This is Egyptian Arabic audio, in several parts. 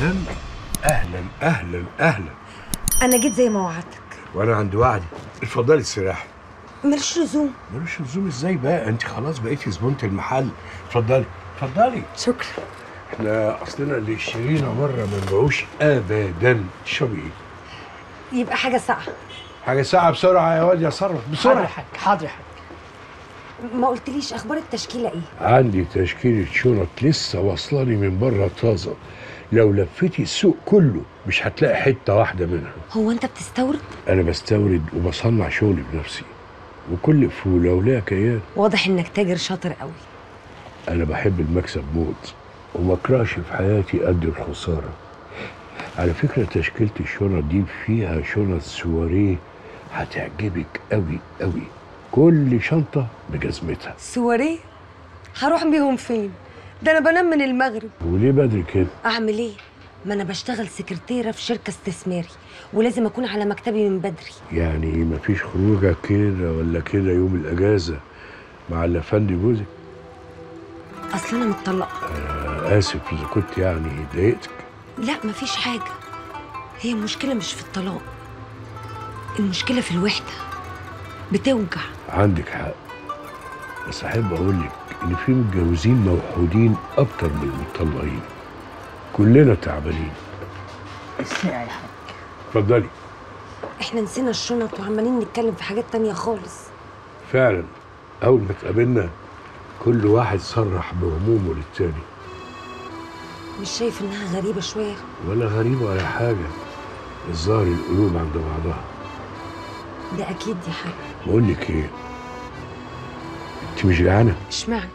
مدام اهلا اهلا اهلا انا جيت زي ما وعدتك وانا عند وعدي اتفضلي استريحي ماليش لزوم ملوش لزوم ازاي بقى انت خلاص بقيتي زبونة المحل اتفضلي اتفضلي شكرا احنا اصلنا اللي اشترينا مره ما نبيعوش ابدا تشربي ايه يبقى حاجه ساقعه حاجه ساعه بسرعه يا واد يا صرف حاضر يا بسرعه حاج حاضر يا حاج ما قلتليش اخبار التشكيله ايه عندي تشكيله شنط لسه واصلاني من بره طازه لو لفتي السوق كله مش هتلاقي حته واحده منها هو انت بتستورد انا بستورد وبصنع شغلي بنفسي وكل فوله وليها كيان واضح انك تاجر شاطر قوي انا بحب المكسب موت وما اكرهش في حياتي قد الخساره على فكره تشكيله الشنط دي فيها شنط سواريه هتعجبك قوي قوي كل شنطه بجزمتها سواريه هروح بيهم فين ده انا بنام من المغرب وليه بدري كده اعمل ايه ما انا بشتغل سكرتيره في شركه استثماري ولازم اكون على مكتبي من بدري يعني مفيش خروجه كده ولا كده يوم الاجازه مع الافندي جوزك اصل انا متطلقه آه اسف اذا كنت يعني ضايقتك لا مفيش حاجه هي المشكله مش في الطلاق المشكله في الوحده بتوجع عندك حق بس احب اقول لك ان في متجوزين موحودين اكتر من المطلقين كلنا تعبانين الساعة يا حاج اتفضلي احنا نسينا الشنط وعمالين نتكلم في حاجات تانية خالص فعلا اول ما اتقابلنا كل واحد صرح بهمومه للتاني مش شايف انها غريبه شويه ولا غريبه ولا حاجه الظاهر القلوب عند بعضها ده اكيد دي حاجه بقول لك ايه انت مش جعانه اشمعنى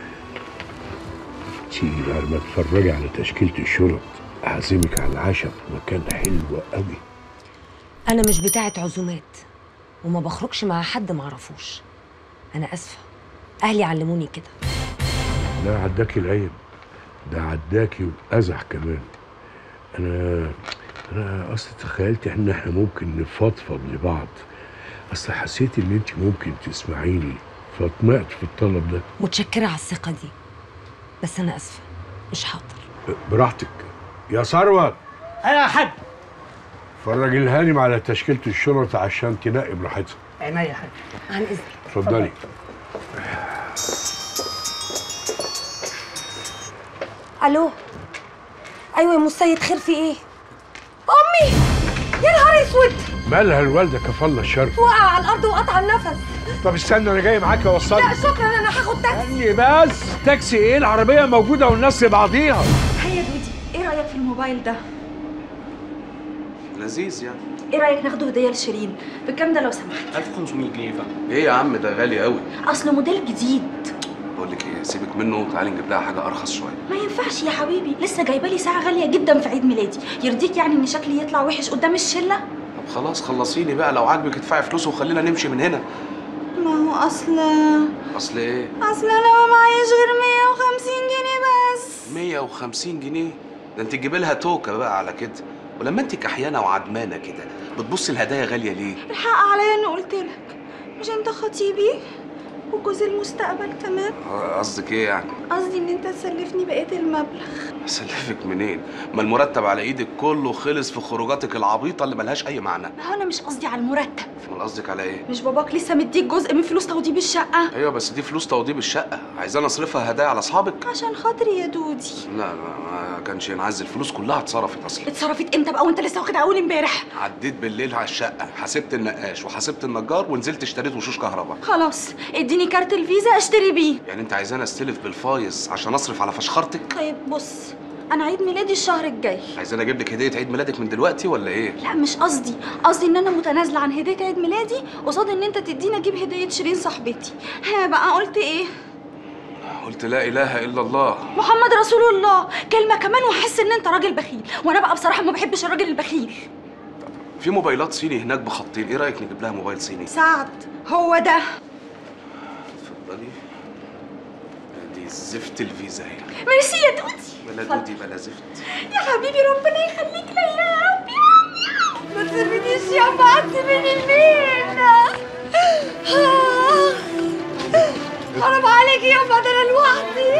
تيجي بعد ما تتفرجي على تشكيله الشنط اعزمك على العشاء في مكان حلو قوي انا مش بتاعه عزومات وما بخرجش مع حد معرفوش انا اسفه اهلي علموني كده لا عداكي الايام ده عداكي وازح كمان انا انا اصلا تخيلت ان احنا ممكن نفضفض لبعض اصل حسيت ان انت ممكن تسمعيني فطمعت في الطلب ده متشكره على الثقه دي بس انا اسفه مش حاضر براحتك يا ثروت انا يا حاج فرج الهانم على تشكيله الشنط عشان تنقي براحتها عينيا يا حاج عن اذنك اتفضلي الو ايوه يا مسيد خير في ايه امي يا نهار اسود مالها الوالده كفالة الشر وقع على الارض وقطع النفس طب استنى انا جاي معاك اوصلك لا شكرا انا هاخد تاكسي استني بس تاكسي ايه العربيه موجوده والناس بعضيها هيا دودي ايه رايك في الموبايل ده لذيذ يعني ايه رايك ناخده هديه لشيرين بكام ده لو سمحت 1500 جنيه فاهم ايه يا عم ده غالي قوي اصله موديل جديد بقول لك ايه سيبك منه تعالي نجيب لها حاجه ارخص شويه ما ينفعش يا حبيبي لسه جايبه لي ساعه غاليه جدا في عيد ميلادي يرضيك يعني ان شكلي يطلع وحش قدام الشله طب خلاص خلصيني بقى لو عاجبك ادفعي فلوس وخلينا نمشي من هنا ما هو اصل اصل ايه اصل انا ما معيش غير 150 جنيه بس 150 جنيه ده انت تجيبي لها توكه بقى على كده ولما انت كحيانه وعدمانه كده بتبصي الهدايا غاليه ليه الحق عليا اني قلت لك مش انت خطيبي وجوز المستقبل كمان آه، قصدك ايه يعني قصدي ان انت تسلفني بقيه المبلغ اسلفك منين ما المرتب على ايدك كله خلص في خروجاتك العبيطه اللي ملهاش اي معنى ما هو انا مش قصدي على المرتب امال قصدك على ايه مش باباك لسه مديك جزء من فلوس توضيب الشقه ايوه بس دي فلوس توضيب الشقه عايزانا اصرفها هدايا على اصحابك عشان خاطري يا دودي لا لا ما كانش ينعز الفلوس كلها اتصرفت اصلا اتصرفت امتى بقى وانت لسه واخدها اول امبارح عديت بالليل على الشقه حسبت النقاش وحسبت النجار ونزلت اشتريت وشوش كهرباء خلاص اديني كارت الفيزا اشتري بيه يعني انت عايزاني استلف بالفايز عشان اصرف على فشخرتك طيب بص انا عيد ميلادي الشهر الجاي عايزاني اجيب لك هديه عيد ميلادك من دلوقتي ولا ايه لا مش قصدي قصدي ان انا متنازله عن هديه عيد ميلادي قصاد ان انت تديني اجيب هديه شيرين صاحبتي ها بقى قلت ايه قلت لا اله الا الله محمد رسول الله كلمه كمان واحس ان انت راجل بخيل وانا بقى بصراحه ما بحبش الراجل البخيل في موبايلات صيني هناك بخطين ايه رايك نجيب لها موبايل صيني سعد هو ده اتفضلي دي زفت الفيزا هي ميرسي يا دودي بلا اتفضل. دودي بلا زفت يا حبيبي ربنا يخليك ليا يا رب يا ما تسيبنيش يا بعض من البيت حرام عليك يا ده انا لوحدي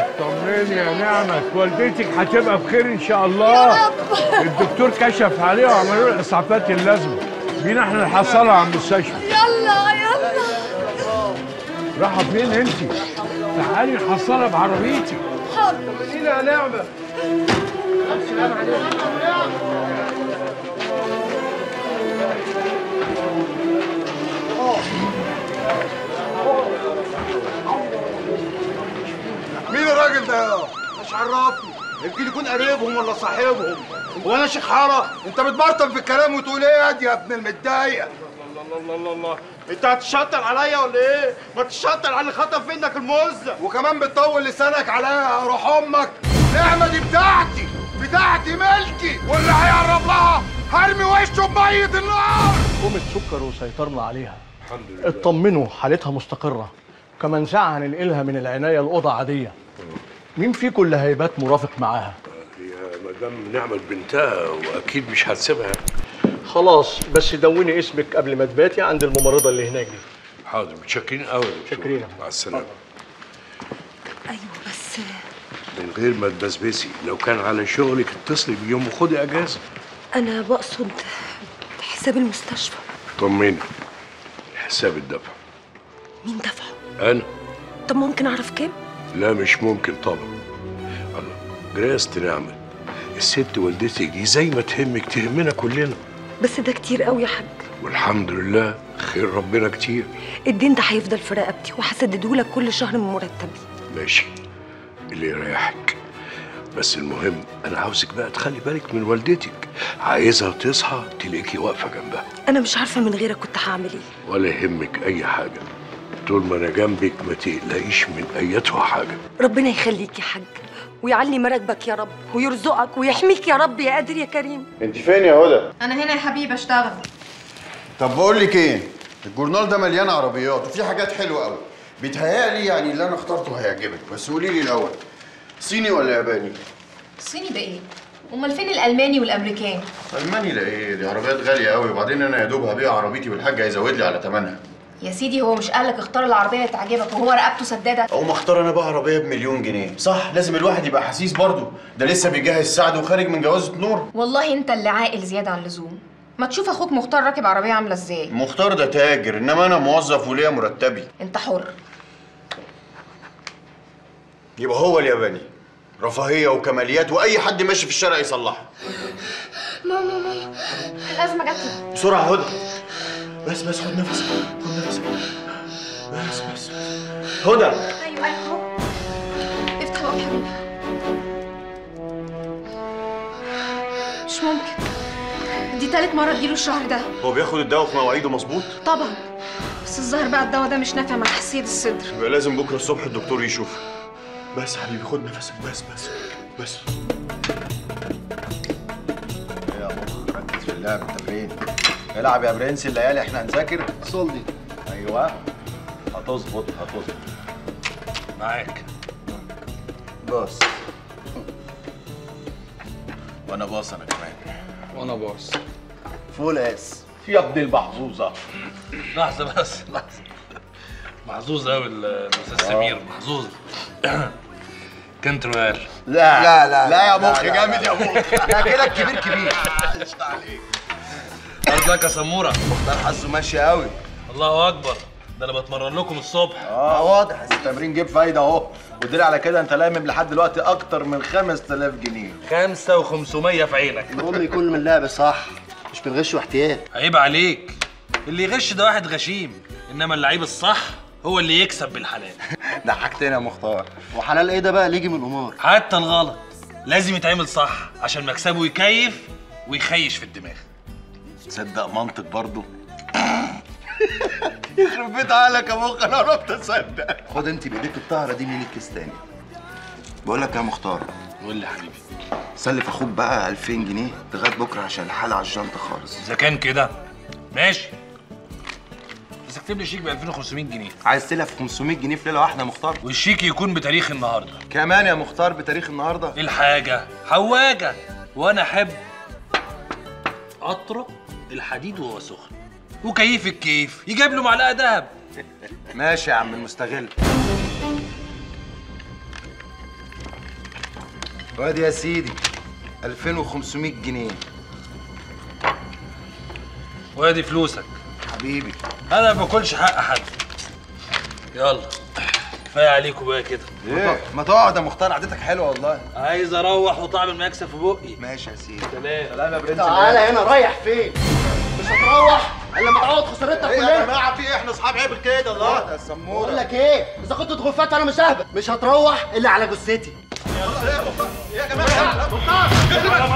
طمني يا نعمة والدتك هتبقى بخير ان شاء الله الدكتور كشف عليها وعملوا لها الاسعافات اللازمه بينا احنا نحصلها على المستشفى يلا يلا رايحه فين انت تعالي نحصلها بعربيتي طمنينا يا نعمة مين الراجل ده يا مش عرفني يمكن يكون قريبهم ولا صاحبهم هو انا شيخ حاره انت بتبرطم في الكلام وتقول ايه يا دي يا ابن المتضايق الله الله الله الله انت هتشطر عليا ولا ايه؟ ما تشطر على اللي خطف منك المزه وكمان بتطول لسانك عليا يا روح امك نعمه دي بتاعتي بتاعتي ملكي واللي هيقرب لها هرمي وشه بميه النار قومة سكر وسيطرنا عليها الحمد لله اطمنوا حالتها مستقرة كمان ساعة هننقلها من العناية لأوضة عادية مين فيكم اللي هيبات مرافق معاها؟ هي مدام نعمة بنتها واكيد مش هتسيبها خلاص بس دوني اسمك قبل ما تباتي عند الممرضة اللي هناك دي حاضر متشكرين قوي يا دكتور. متشكرين. مع السلامه ايوه بس من غير ما تبسبسي لو كان على شغلك اتصلي بيوم وخدي اجازه انا بقصد حساب المستشفى طمني حساب الدفع مين دفعه انا طب ممكن اعرف كام لا مش ممكن طبعا الله جراسة نعمة الست والدتك دي زي ما تهمك تهمنا كلنا بس ده كتير قوي يا حاج والحمد لله خير ربنا كتير الدين ده هيفضل في رقبتي وهسدده لك كل شهر من مرتبي ماشي اللي يريحك بس المهم انا عاوزك بقى تخلي بالك من والدتك عايزها تصحى تلاقيكي واقفه جنبها انا مش عارفه من غيرك كنت هعمل ايه ولا يهمك اي حاجه طول ما انا جنبك ما تقلقيش من ايتها حاجه ربنا يخليك يا حاج ويعلي مراتبك يا رب ويرزقك ويحميك يا رب يا قادر يا كريم انت فين يا هدى؟ انا هنا يا حبيبي اشتغل طب بقول لك ايه الجورنال ده مليان عربيات وفيه حاجات حلوه قوي بيتهيألي يعني اللي انا اخترته هيعجبك بس قولي لي الاول صيني ولا ياباني الصيني ده ايه امال فين الالماني والامريكاني الماني لا ايه دي عربيات غاليه قوي وبعدين انا يا دوب هبيع عربيتي والحاج هيزود لي على ثمنها يا سيدي هو مش قالك اختار العربيه اللي تعجبك وهو رقبته سداده او ما اختار انا بقى عربيه بمليون جنيه صح لازم الواحد يبقى حسيس برضه ده لسه بيجهز سعد وخارج من جوازه نور والله انت اللي عاقل زياده عن اللزوم ما تشوف اخوك مختار راكب عربيه عامله ازاي مختار ده تاجر انما انا موظف وليا مرتبي انت حر يبقى هو الياباني رفاهيه وكماليات واي حد ماشي في الشارع يصلحها ماما ماما الازمه جات لي بسرعه هدى بس بس خد نفسك خد نفسك بس بس هدى ايوه ايوه اهو افتح بقى يا حبيبي مش ممكن دي تالت مرة تجيله الشهر ده هو بياخد الدواء في مواعيده مظبوط طبعا بس الظاهر بقى الدواء ده مش نافع مع حساسية الصدر يبقى لازم بكره الصبح الدكتور يشوفه بس حبيبي خد نفسك بس بس بس يا مخ ركز في اللعب انت فين؟ العب يا برنس الليالي احنا هنذاكر صلي ايوه هتظبط هتظبط معاك بص وانا باص انا كمان وانا باص فول اس يا ابن المحظوظه لحظة بس لحظة محظوظ قوي الأستاذ سمير محظوظ كنترول لا لا لا لا يا مخ جامد يا مخ لا كده الكبير كبير قصدك يا سمورة مختار حظه ماشي قوي الله أكبر ده أنا بتمرن لكم الصبح اه واضح بس التمرين جيب فايده اهو ودليل على كده انت لامم لحد دلوقتي اكتر من 5000 جنيه خمسة وخمسمية في عينك المهم يكون من اللعب صح مش بنغش واحتياط عيب عليك اللي يغش ده واحد غشيم إنما اللعيب الصح هو اللي يكسب بالحلال ضحكتنا يا مختار وحلال ايه ده بقى اللي يجي من القمار حتى الغلط لازم يتعمل صح عشان مكسبه يكيف ويخيش في الدماغ تصدق منطق برضه يخرب بيت عقلك يا مخ انا قربت اصدق خد انت بايديك الطاهره دي من الكيس تاني بقول لك يا مختار قول لي يا حبيبي سلف اخوك بقى 2000 جنيه لغايه بكره عشان الحاله على الجنطه خالص إذا كان كده ماشي بس اكتب لي شيك ب 2500 جنيه عايز تلف 500 جنيه في ليله واحده يا مختار والشيك يكون بتاريخ النهارده كمان يا مختار بتاريخ النهارده الحاجة حواجة وأنا أحب أطرق الحديد وهو سخن وكيف الكيف يجيب له معلقة دهب ماشي يا عم المستغل وادي يا سيدي 2500 جنيه وادي فلوسك حبيبي انا ما باكلش حق حد يلا كفايه عليكم بقى كده ايه ما تقعد يا مختار قعدتك حلوه والله عايز اروح وطعم المكسب في بقي ماشي يا سيدي سلام سلام يا برنس تعالى هنا رايح فين مش هتروح الا لما تعوض خسارتنا ايه يا كلنا جماعه في ايه احنا اصحاب عيب كده الله ده السموره بقول لك ايه اذا كنت تغفات انا مش ههبط مش هتروح الا على جثتي يا جماعه مختار يا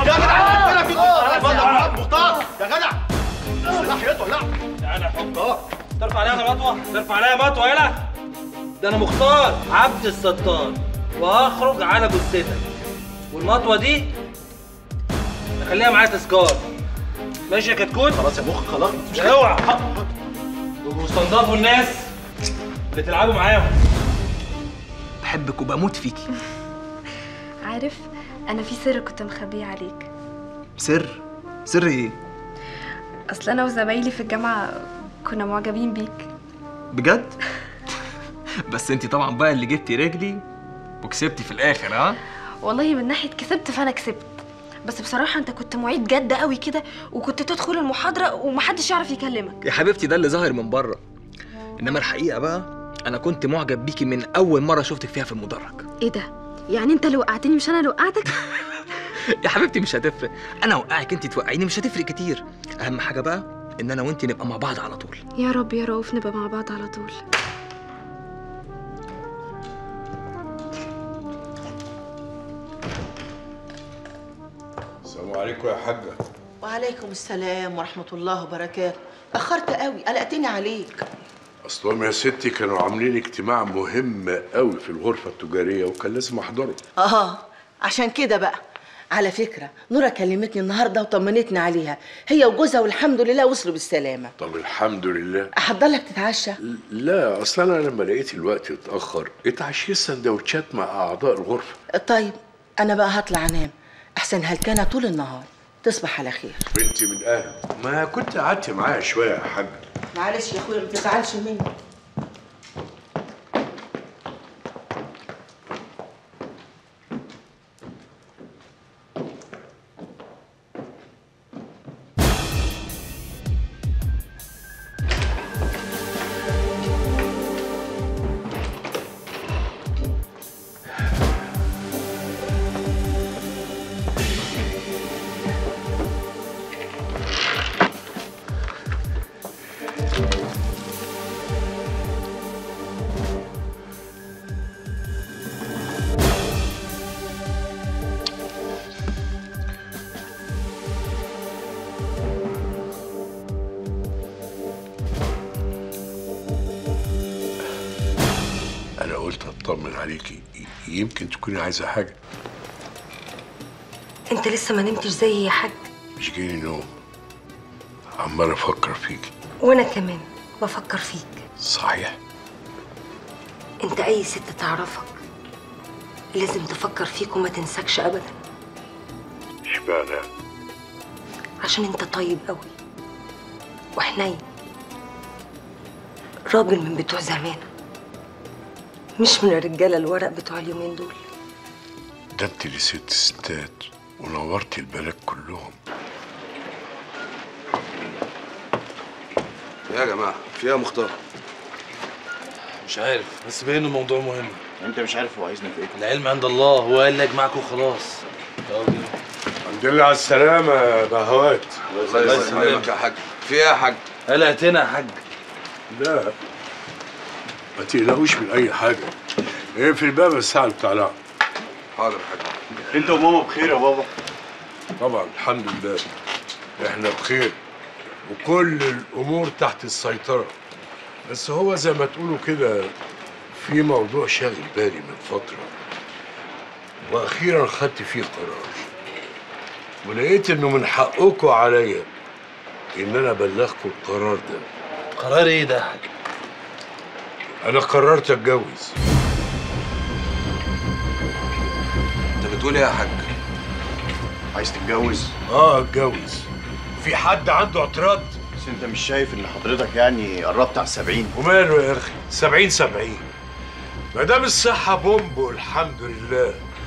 جدع مختار يا جدع ناحيته لا تعالى حب اهو ترفع عليها مطوه ترفع عليها مطوه يلا ده انا مختار عبد الستار وهخرج على جثتك والمطوه دي نخليها معايا تذكار ماشي يا كتكوت خلاص يا مخ خلاص مش اوعى واستنضفوا الناس اللي تلعبوا معاهم بحبك وبموت فيكي عارف انا في سر كنت مخبيه عليك سر سر ايه اصل انا وزمايلي في الجامعه كنا معجبين بيك بجد بس انت طبعا بقى اللي جبتي رجلي وكسبتي في الاخر ها والله من ناحيه كسبت فانا كسبت بس بصراحه انت كنت معيد جد قوي كده وكنت تدخل المحاضره ومحدش يعرف يكلمك يا حبيبتي ده اللي ظاهر من بره انما الحقيقه بقى انا كنت معجب بيكي من اول مره شفتك فيها في المدرج ايه ده يعني انت اللي وقعتني مش انا اللي وقعتك يا حبيبتي مش هتفرق انا اوقعك انت توقعيني مش هتفرق كتير اهم حاجه بقى ان انا وانت نبقى مع بعض على طول يا رب يا رؤوف نبقى مع بعض على طول السلام عليكم يا حاجه وعليكم السلام ورحمة الله وبركاته أخرت قوي قلقتني عليك اصلهم يا ستي كانوا عاملين اجتماع مهم قوي في الغرفه التجاريه وكان لازم احضره آه عشان كده بقى على فكرة نورة كلمتني النهاردة وطمنتني عليها هي وجوزها والحمد لله وصلوا بالسلامة طب الحمد لله أحضر لك تتعشى لا اصل انا لما لقيت الوقت اتاخر اتعشيت سندوتشات مع اعضاء الغرفه طيب أنا بقى هطلع أنام أحسن هلكانة طول النهار تصبح على خير بنتي من اهل ما كنت قعدت معايا شويه يا حاج معلش يا أخويا ما تزعلش مني انا قلت اطمن عليكي ي- يمكن تكوني عايزه حاجه انت لسه ما نمتش زيي يا حاج مش جاي نوم عمال افكر فيكي وانا كمان بفكر فيك صحيح انت اي ست تعرفك لازم تفكر فيك وما تنساكش ابدا اشمعنى عشان انت طيب قوي وحنين راجل من بتوع زمان مش من الرجاله الورق بتوع اليومين دول ده انت اللي ست ستات ونورتي البلد كلهم يا جماعه فيها مختار مش عارف بس باين إنه الموضوع مهم انت مش عارف هو عايزنا في ايه العلم عند الله هو قال لي اجمعكم وخلاص يلا بينا. الحمد لله على السلامه يا بهوات الله يسلمك يا حاج في ايه يا حاج قلقتنا يا حاج لا ما تقلقوش من اي حاجه ايه في الباب الساعه بتاع لا حاضر يا حاج انت وماما بخير يا بابا طبعا الحمد لله احنا بخير وكل الامور تحت السيطره بس هو زي ما تقولوا كده في موضوع شاغل بالي من فتره واخيرا خدت فيه قرار ولقيت انه من حقكم عليا ان انا ابلغكم القرار ده قرار ايه ده يا حاج انا قررت اتجوز انت بتقول ايه يا حاج عايز تتجوز اه اتجوز في حد عنده اعتراض بس انت مش شايف ان حضرتك يعني قربت على السبعين وماله يا اخي سبعين سبعين ما دام الصحة بومب والحمد لله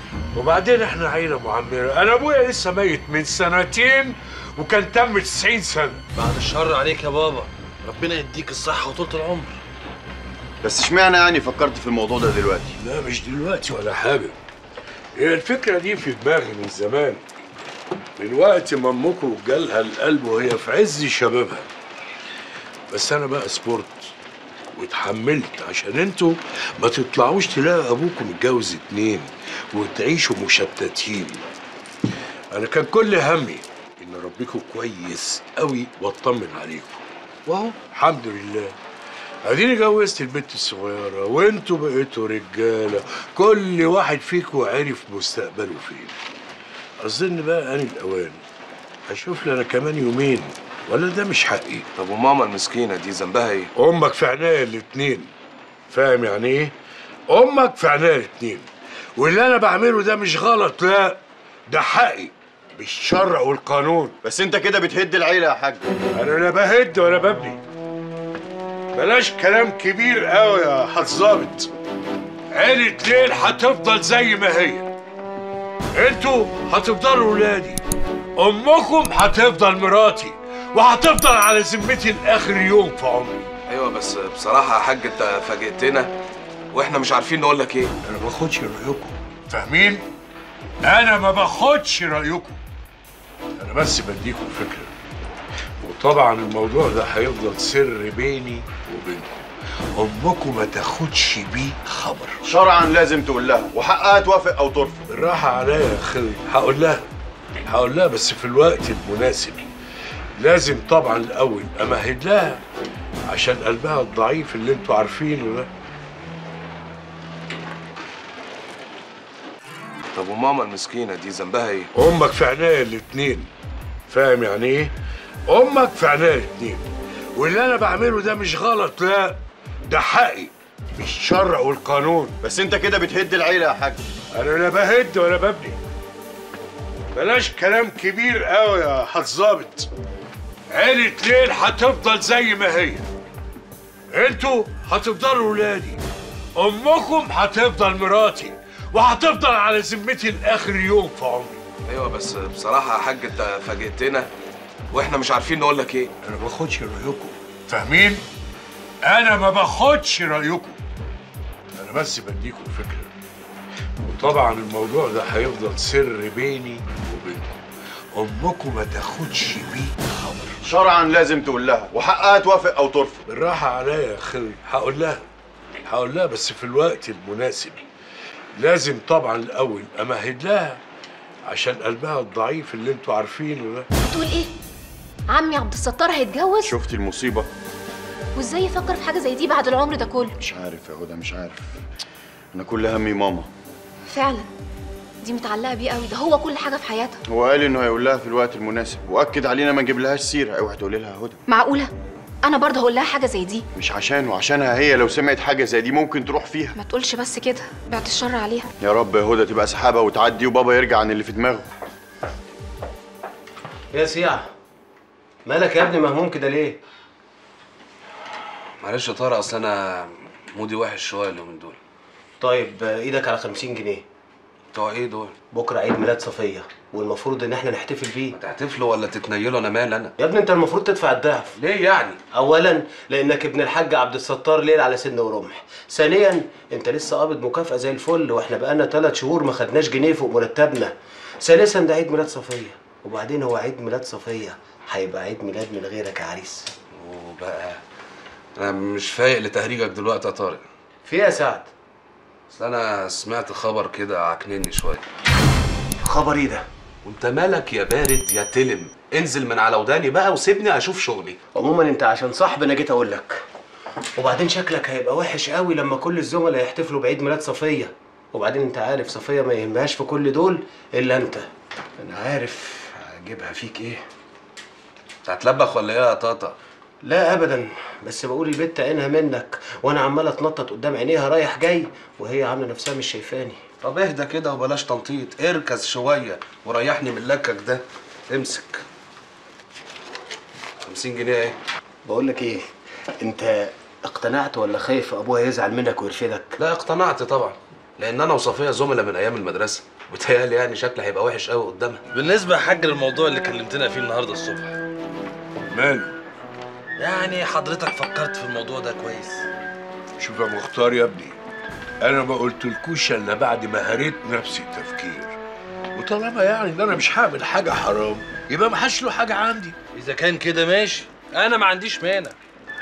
وبعدين احنا عيله معمره انا ابويا لسه ميت من سنتين وكان تم 90 سنه بعد الشر عليك يا بابا ربنا يديك الصحه وطولة العمر بس اشمعنى يعني فكرت في الموضوع ده دلوقتي لا مش دلوقتي ولا حاجه هي الفكره دي في دماغي من زمان من وقت ما امكم جالها القلب وهي في عز شبابها بس انا بقى سبورت واتحملت عشان انتوا ما تطلعوش تلاقوا ابوكم متجوز اتنين وتعيشوا مشتتين انا كان كل همي ان اربيكم كويس قوي واطمن عليكم واهو الحمد لله اديني جوزت البنت الصغيره وانتوا بقيتوا رجاله كل واحد فيكم عرف مستقبله فين اظن بقى ان الاوان اشوف لي انا كمان يومين ولا ده مش حقي طب وماما المسكينه دي ذنبها ايه امك في عينيا الاتنين فاهم يعني ايه امك في عينيا الاتنين واللي انا بعمله ده مش غلط لا ده حقي بالشرع والقانون بس انت كده بتهد العيله يا حاج انا لا بهد ولا ببني بلاش كلام كبير قوي يا حظابط عيلة ليل هتفضل زي ما هي انتوا هتفضلوا ولادي امكم هتفضل مراتي وهتفضل على ذمتي لاخر يوم في عمري ايوه بس بصراحه يا حاج انت فاجئتنا واحنا مش عارفين نقول لك ايه انا ما باخدش رايكم فاهمين انا ما باخدش رايكم انا بس بديكم فكره وطبعا الموضوع ده هيفضل سر بيني وبينكم امكم ما تاخدش بيه خبر شرعا لازم تقول لها وحقها توافق او ترفض بالراحه عليا يا اخوي هقول لها هقول لها بس في الوقت المناسب لازم طبعا الاول امهد لها عشان قلبها الضعيف اللي انتوا عارفينه ده طب وماما المسكينه دي ذنبها ايه امك في عينيا الاتنين فاهم يعني ايه امك في عينيا الاتنين واللي انا بعمله ده مش غلط لا ده حقي بالشرع والقانون بس انت كده بتهد العيله يا حاج انا لا بهد ولا ببني بلاش كلام كبير قوي يا حظابط عيلة ليل هتفضل زي ما هي انتوا هتفضلوا ولادي امكم هتفضل مراتي وهتفضل على ذمتي لاخر يوم في عمري ايوه بس بصراحه يا حاج انت فاجئتنا واحنا مش عارفين نقول لك ايه انا ما باخدش رايكم فاهمين انا ما باخدش رايكم انا بس بديكم فكره وطبعا الموضوع ده هيفضل سر بيني وبينكم امكم ما تاخدش بيه خبر شرعا لازم تقول لها وحقها توافق او ترفض بالراحه عليا يا اخوي هقول لها هقول لها بس في الوقت المناسب لازم طبعا الاول امهد لها عشان قلبها الضعيف اللي انتوا عارفينه ده بتقول ايه عمي عبد الستار هيتجوز شفتي المصيبه وازاي يفكر في حاجه زي دي بعد العمر ده كله مش عارف يا هدى مش عارف انا كل همي ماما فعلا دي متعلقه بيه قوي ده هو كل حاجه في حياتها هو قال انه هيقول لها في الوقت المناسب واكد علينا ما نجيبلهاش سيره اوعي تقولي لها هدى معقوله انا برضه هقول لها حاجه زي دي مش عشانه عشانها هي لو سمعت حاجه زي دي ممكن تروح فيها ما تقولش بس كده بعد الشر عليها يا رب يا هدى تبقى سحابه وتعدي وبابا يرجع عن اللي في دماغه يا سيع مالك يا ابني مهموم كده ليه؟ معلش يا طارق اصل انا مودي وحش شويه اليومين دول طيب آه، ايدك على 50 جنيه بتوع ايه دول بكره عيد ميلاد صفيه والمفروض ان احنا نحتفل بيه تحتفلوا ولا تتنيلوا انا مال انا يا ابني انت المفروض تدفع الضعف ليه يعني اولا لانك ابن الحاج عبد الستار ليل على سن ورمح ثانيا انت لسه قابض مكافاه زي الفل واحنا بقالنا ثلاث شهور ما خدناش جنيه فوق مرتبنا ثالثا ده عيد ميلاد صفيه وبعدين هو عيد ميلاد صفيه هيبقى عيد ميلاد من غيرك يا عريس وبقى انا مش فايق لتهريجك دلوقتي يا طارق في إيه يا سعد اصل انا سمعت خبر كده عكنني شويه خبر ايه ده وانت مالك يا بارد يا تلم انزل من على وداني بقى وسيبني اشوف شغلي عموما انت عشان صاحبي انا جيت اقول لك وبعدين شكلك هيبقى وحش قوي لما كل الزملاء يحتفلوا بعيد ميلاد صفيه وبعدين انت عارف صفيه ما يهمهاش في كل دول الا انت انا عارف هجيبها فيك ايه انت هتلبخ ولا ايه يا طاطا لا ابدا بس بقول البت عينها منك وانا عمال اتنطط قدام عينيها رايح جاي وهي عامله نفسها مش شايفاني طب اهدى كده وبلاش تنطيط اركز شويه وريحني من لكك ده امسك 50 جنيه ايه بقول لك ايه انت اقتنعت ولا خايف ابوها يزعل منك ويرفدك لا اقتنعت طبعا لان انا وصفيه زملاء من ايام المدرسه وبتهيألي يعني شكلي هيبقى وحش قوي قدامها بالنسبه يا حاج للموضوع اللي كلمتنا فيه النهارده الصبح ماله يعني حضرتك فكرت في الموضوع ده كويس شوف يا مختار يا ابني انا ما قلتلكوش الا بعد ما هريت نفسي تفكير وطالما يعني ان انا مش هعمل حاجه حرام يبقى ما حدش له حاجه عندي اذا كان كده ماشي انا ما عنديش مانع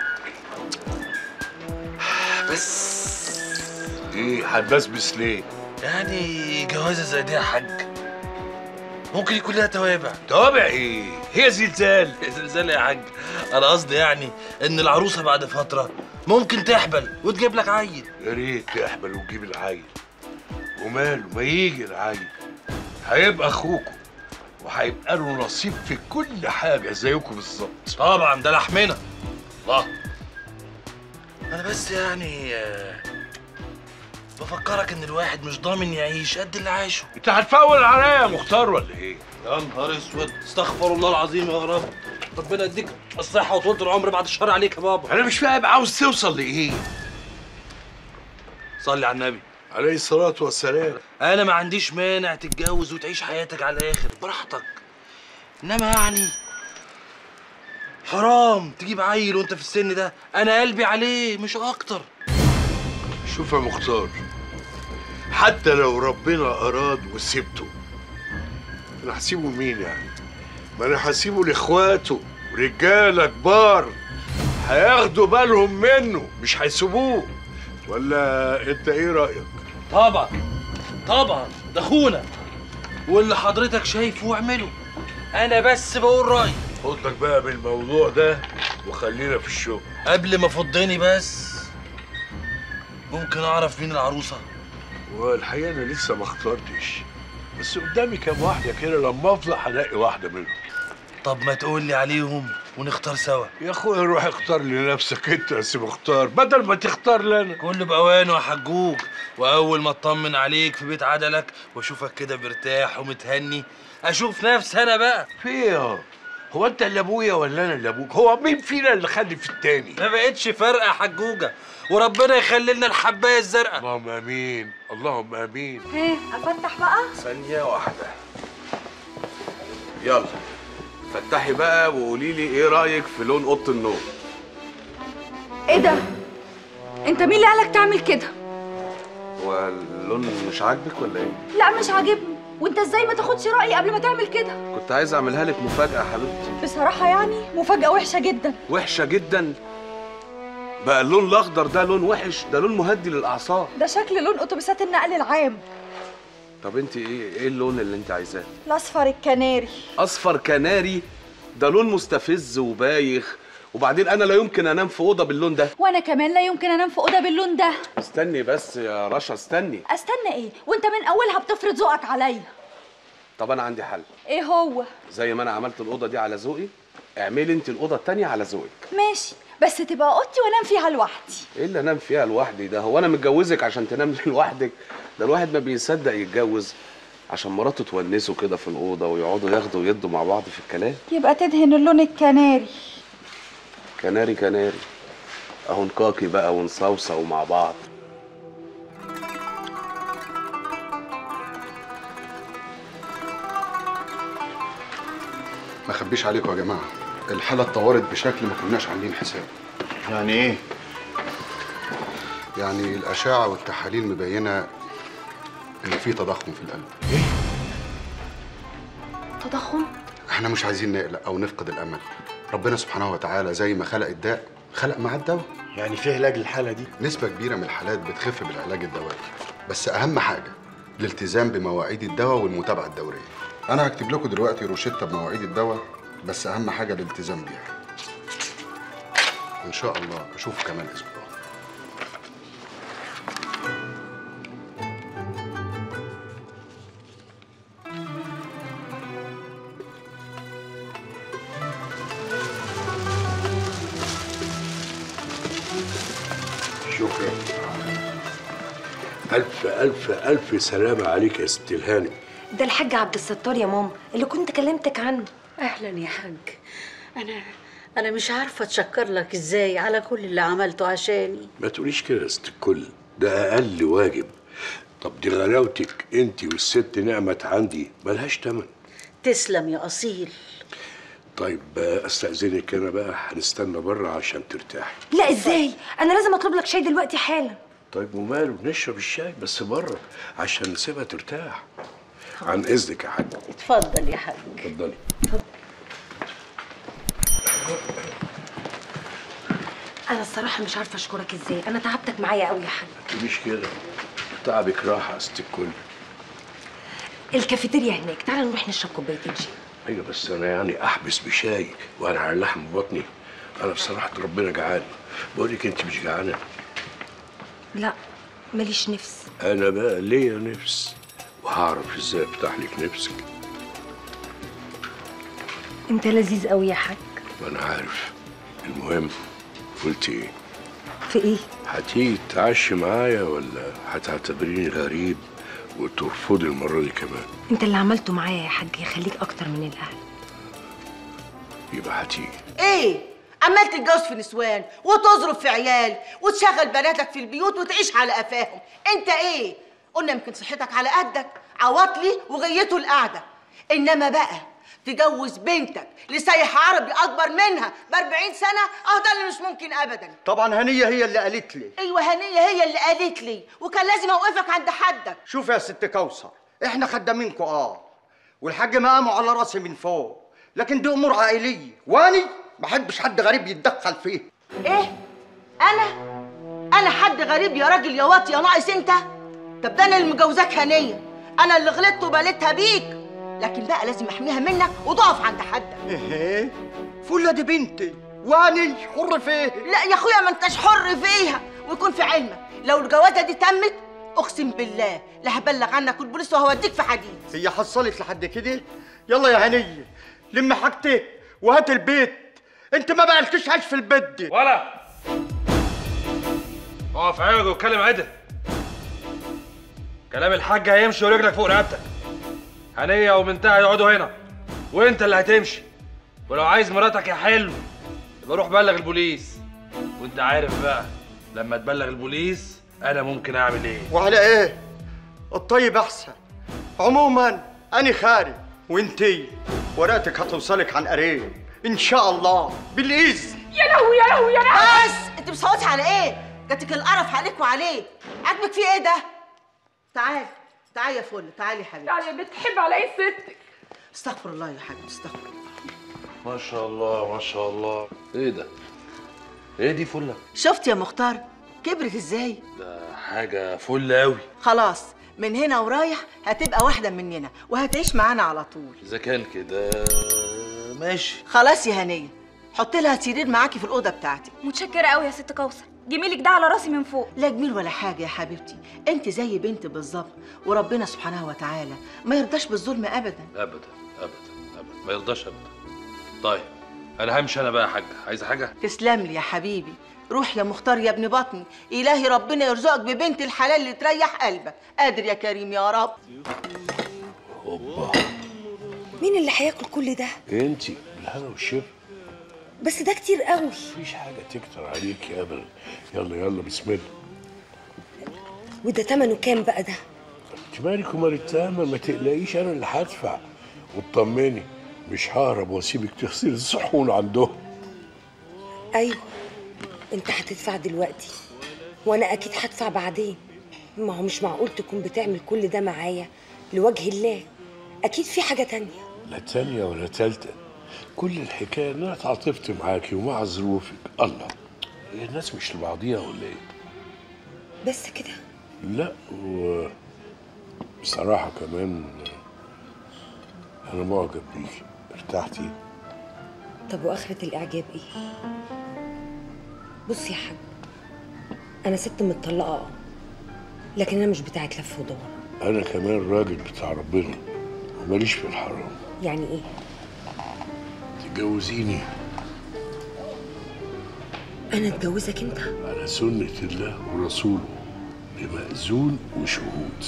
بس ايه هتبسبس ليه يعني جوازه زي دي يا حاج ممكن يكون لها توابع توابع ايه هي زلزال زلزال يا حاج انا قصدي يعني ان العروسه بعد فتره ممكن تحبل وتجيب لك عيل يا ريت تحبل وتجيب العيل وماله ما يجي العيل هيبقى اخوكم وهيبقى له نصيب في كل حاجه زيكم بالظبط طبعا ده لحمنا الله انا بس يعني آه، بفكرك ان الواحد مش ضامن يعيش قد اللي عاشه انت هتفول عليا يا مختار ولا ايه يا نهار اسود استغفر الله العظيم يا رب ربنا يديك الصحه وطولة العمر بعد الشر عليك يا بابا انا مش فاهم عاوز توصل لايه صلي على النبي عليه الصلاه والسلام انا ما عنديش مانع تتجوز وتعيش حياتك على الاخر براحتك انما يعني حرام تجيب عيل وانت في السن ده انا قلبي عليه مش اكتر شوف يا مختار حتى لو ربنا اراد وسبته انا هسيبه لمين يعني ما انا هسيبه لاخواته رجاله كبار هياخدوا بالهم منه مش هيسيبوه ولا انت ايه رايك طبعا طبعا ده اخونا واللي حضرتك شايفه واعمله انا بس بقول رايي خدك بقى بالموضوع ده وخلينا في الشغل قبل ما فضني بس ممكن اعرف مين العروسه والحقيقه انا لسه ما اخترتش بس قدامي كام واحده كده لما افضل هلاقي واحده منهم طب ما تقول لي عليهم ونختار سوا يا اخويا روح اختار لنفسك انت يا سي مختار بدل ما تختار لنا كله باوانه يا حجوج واول ما اطمن عليك في بيت عدلك واشوفك كده مرتاح ومتهني اشوف نفسي انا بقى في ايه هو انت اللي ابويا ولا انا اللي ابوك هو مين فينا اللي خلف التاني ما بقتش فارقه يا حجوجه وربنا يخلي لنا الحبايه الزرقاء اللهم امين اللهم امين ها افتح بقى ثانية واحدة يلا فتحي بقى وقولي لي ايه رأيك في لون أوضة النوم ايه ده انت مين اللي قالك تعمل كده هو اللون مش عاجبك ولا ايه؟ لا مش عاجبني وانت ازاي ما تاخدش رايي قبل ما تعمل كده كنت عايز اعملها لك مفاجأة يا حبيبتي بصراحه يعني مفاجاه وحشه جدا وحشة جدا بقى اللون الأخضر ده لون وحش ده لون مهدي للأعصاب ده شكل لون اتوبيسات النقل العام طب انت ايه ايه اللون اللي انت عايزاه؟ الاصفر الكناري أصفر كناري ده لون مستفز وبايخ وبعدين أنا لا يمكن أنام في أوضة باللون ده وانا كمان لا يمكن انام في اوضه باللون ده استني بس يا رشا استني استنى ايه وانت من اولها بتفرض ذوقك عليا طب أنا عندي حل ايه هو زي ما أنا عملت الأوضة دي على ذوقي اعملي انت الأوضة التانية على ذوقك ماشي بس تبقى اوضتي وانام فيها لوحدي ايه اللي انام فيها لوحدي ده هو انا متجوزك عشان تنام لوحدك ده الواحد ما بيصدق يتجوز عشان مراته تونسه كده في الاوضه ويقعدوا ياخدوا ويدوا مع بعض في الكلام يبقى تدهن اللون الكناري كناري كناري اهو نكاكي بقى ونصوصو مع بعض ما اخبيش عليكم يا جماعه الحاله اتطورت بشكل ما كناش عاملين حسابه يعني ايه يعني الاشعه والتحاليل مبينه ان في تضخم في القلب تضخم احنا مش عايزين نقلق او نفقد الامل ربنا سبحانه وتعالى زي ما خلق الداء خلق معاه الدواء يعني في علاج للحاله دي نسبه كبيره من الحالات بتخف بالعلاج الدوائي بس اهم حاجه الالتزام بمواعيد الدواء والمتابعه الدوريه انا هكتب لكم دلوقتي روشته بمواعيد الدواء بس اهم حاجه الالتزام بيها ان شاء الله اشوفكم كمان اسبوع شكرا ألف ألف ألف سلامة عليك يا ست الهانم ده الحاج عبد الستار يا ماما اللي كنت كلمتك عنه اهلا يا حاج انا انا مش عارفه اتشكر لك ازاي على كل اللي عملته عشاني ما تقوليش كده يا ست الكل ده أقل واجب طب دي غلاوتك انت والست نعمت عندي ملهاش تمن تسلم يا اصيل طيب آه، استاذنك انا بقى هنستنى بره عشان ترتاحي لا ازاي انا لازم اطلب لك شاي دلوقتي حالا طيب وماله نشرب الشاي بس بره عشان نسيبها ترتاح عن اذنك يا حاج اتفضل يا حاج اتفضلي انا الصراحه مش عارفه اشكرك ازاي انا تعبتك معايا قوي يا حاج مش كده تعبك راحه يا ست الكل الكافيتيريا هناك تعال نروح نشرب كوبايتين شاي ايوه بس انا يعني احبس بشاي وانا على لحم بطني انا بصراحه ربنا جعان بقول لك انت مش جعانه لا ماليش نفس انا بقى ليا نفس وهعرف ازاي افتح لك نفسك انت لذيذ قوي يا حاج ما انا عارف المهم قلت ايه في ايه هتيجي تتعشي معايا ولا هتعتبريني غريب وترفضي المره دي كمان انت اللي عملته معايا يا حاج يخليك اكتر من الاهل يبقى هتيجي ايه عمال تتجوز في نسوان وتظرف في عيال وتشغل بناتك في البيوت وتعيش على قفاهم انت ايه قلنا يمكن صحتك على قدك عواطلي وغيته القعده انما بقى تجوز بنتك لسايح عربي اكبر منها ب 40 سنه اه ده اللي مش ممكن ابدا طبعا هنيه هي اللي قالت لي ايوه هنيه هي اللي قالت لي وكان لازم اوقفك عند حدك شوف يا ست كوثر احنا خدامينكوا اه والحاج مقامه على راسي من فوق لكن دي امور عائليه واني ما احبش حد غريب يتدخل فيه ايه انا انا حد غريب يا راجل يا واطي يا ناقص انت طب ده انا اللي مجوزاك هنيه انا اللي غلطت وبالتها بيك لكن بقى لازم احميها منك وتقف عند حدك ايه فله دي بنتي واني حر فيه لا يا اخويا ما انتش حر فيها ويكون في علمك لو الجوازه دي تمت اقسم بالله لا هبلغ عنك البوليس وهوديك في حديد هي حصلت لحد كده يلا يا هنيه لم حاجتك وهات البيت انت ما بقالكش عايش في البيت دي ولا اقف عوج واتكلم عدل كلام الحاج هيمشي ورجلك فوق رقبتك هنية وبنتها يقعدوا هنا وانت اللي هتمشي ولو عايز مراتك يا حلو يبقى روح بلغ البوليس وانت عارف بقى لما تبلغ البوليس انا ممكن اعمل ايه وعلى ايه الطيب احسن عموما انا خارج وانتي ورقتك هتوصلك عن قريب ان شاء الله بالاذن يا لهوي يا لهوي يا لهوي بس انت بتصوتي على ايه جاتك القرف عليك وعليه عاجبك فيه ايه ده تعال تعال يا فل تعالي يا حبيبتي يعني بتحب على ايه ستك استغفر الله يا حبيبتي استغفر الله ما شاء الله ما شاء الله ايه ده ايه دي فله شفت يا مختار كبرت ازاي ده حاجه فل قوي خلاص من هنا ورايح هتبقى واحده مننا وهتعيش معانا على طول اذا كان كده ماشي خلاص يا هنيه حط لها سرير معاكي في الاوضه بتاعتي متشكره قوي يا ست كوثر جميلك ده على راسي من فوق لا جميل ولا حاجه يا حبيبتي انت زي بنت بالظبط وربنا سبحانه وتعالى ما يرضاش بالظلم ابدا ابدا ابدا ابدا ما يرضاش ابدا طيب انا همشي انا بقى يا حاجه عايزه حاجه تسلم لي يا حبيبي روح يا مختار يا ابن بطني الهي ربنا يرزقك ببنت الحلال اللي تريح قلبك قادر يا كريم يا رب اوبا مين اللي هياكل كل ده انت بالهنا والشفا بس ده كتير قوي مفيش حاجه تكتر عليكي ابدا يلا يلا بسم الله وده تمنه كام بقى ده انت مالك ومال التهمه ما تقلقيش انا اللي هدفع واطمني مش ههرب واسيبك تغسلي الصحون عندهم ايوه انت هتدفع دلوقتي وانا اكيد هدفع بعدين ما هو مش معقول تكون بتعمل كل ده معايا لوجه الله اكيد في حاجه تانية لا تانية ولا تالتة كل الحكاية إن أنا اتعاطفت معاكي ومع ظروفك الله هي الناس مش لبعضيها ولا إيه؟ بس كده لا و بصراحة كمان أنا معجب بيكي ارتحتي طب واخره الاعجاب ايه بص يا حاج انا ست متطلقه اه لكن انا مش بتاعت لف ودوران أنا كمان راجل بتاع ربنا وماليش في الحرام يعني ايه تجوزيني انا اتجوزك انت على سنة الله ورسوله بمأذون وشهود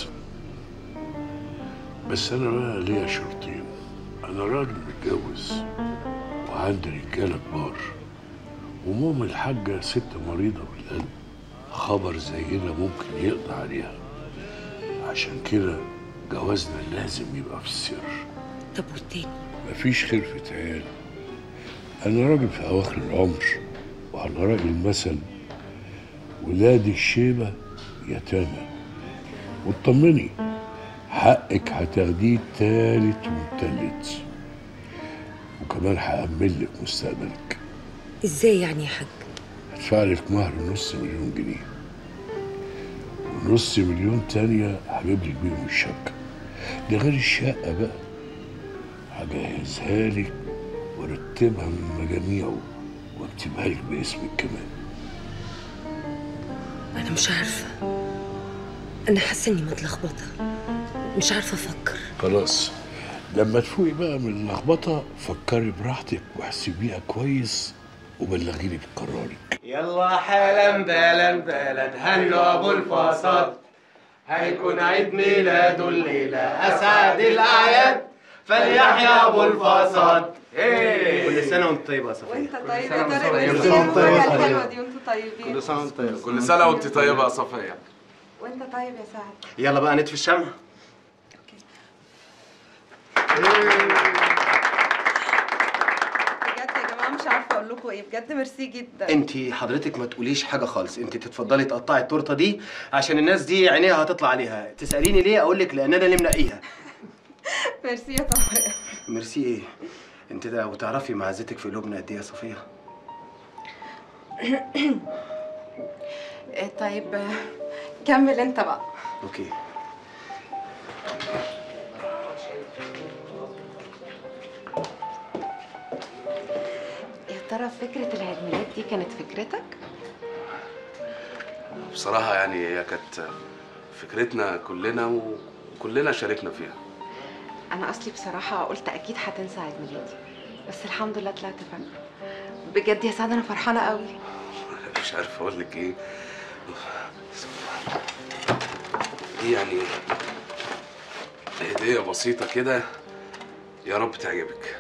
بس أنا بقى ليا شرطين أنا راجل متجوز وعندي رجالة كبار وماما الحاجة ست مريضة بالقلب خبر زينا ممكن يقضي عليها عشان كده جوازنا لازم يبقى في السر طب والتاني مفيش خلفة عيال أنا راجل في أواخر العمر وعلى رأي المثل ولاد الشيبة يتامى واطمني حقك هتاخديه تالت ومتلت وكمان هأمن لك مستقبلك ازاي يعني يا حاج هدفع لك مهر نص مليون جنيه ونص مليون تانية هجيب لك بيهم الشقة ده غير الشقة بقى هجهزها لك وارتبها من مجاميعه واكتبها لك باسمك كمان انا مش عارفه انا حاسه اني متلخبطه مش عارفه افكر خلاص لما تفوقي بقى من اللخبطة فكري براحتك واحسبيها كويس وبلغيني بقرارك يلا حالا بالا بالا هنوا ابو الفصاد هيكون عيد ميلاده الليله اسعد الاعياد فليحيى ابو الفصاد كل سنه وانت طيب يا صفيه وانت طيب سنة يا طارق وانت ميرسي طيب. المفاجأة الحلوة دي وانتوا طيبين كل سنه وانت طيب كل سنه وانت طيبه يا صفيه وانت طيب يا سعد يلا بقى نطفي الشمع بجد يا جماعة مش عارفة اقول لكم ايه بجد ميرسي جدا انت حضرتك ما تقوليش حاجه خالص انت تتفضلي تقطعي التورته دي عشان الناس دي عينيها هتطلع عليها تساليني ليه اقول لك لان انا اللي منقيها ميرسي يا طارق ميرسي ايه انت ده وتعرفي معزتك في قلوبنا قد ايه يا صفيه إيه طيب آه، كمل انت بقى اوكي يا ترى فكرة العيد ميلاد دي كانت فكرتك؟ بصراحه يعني هي كانت فكرتنا كلنا وكلنا شاركنا فيها انا اصلي بصراحة قلت اكيد هتنسى عيد ميلادي بس الحمد لله طلعت فاكرة بجد يا سعد انا فرحانة قوي مش عارف اقول لك ايه دي يعني هديه بسيطه كده يا رب تعجبك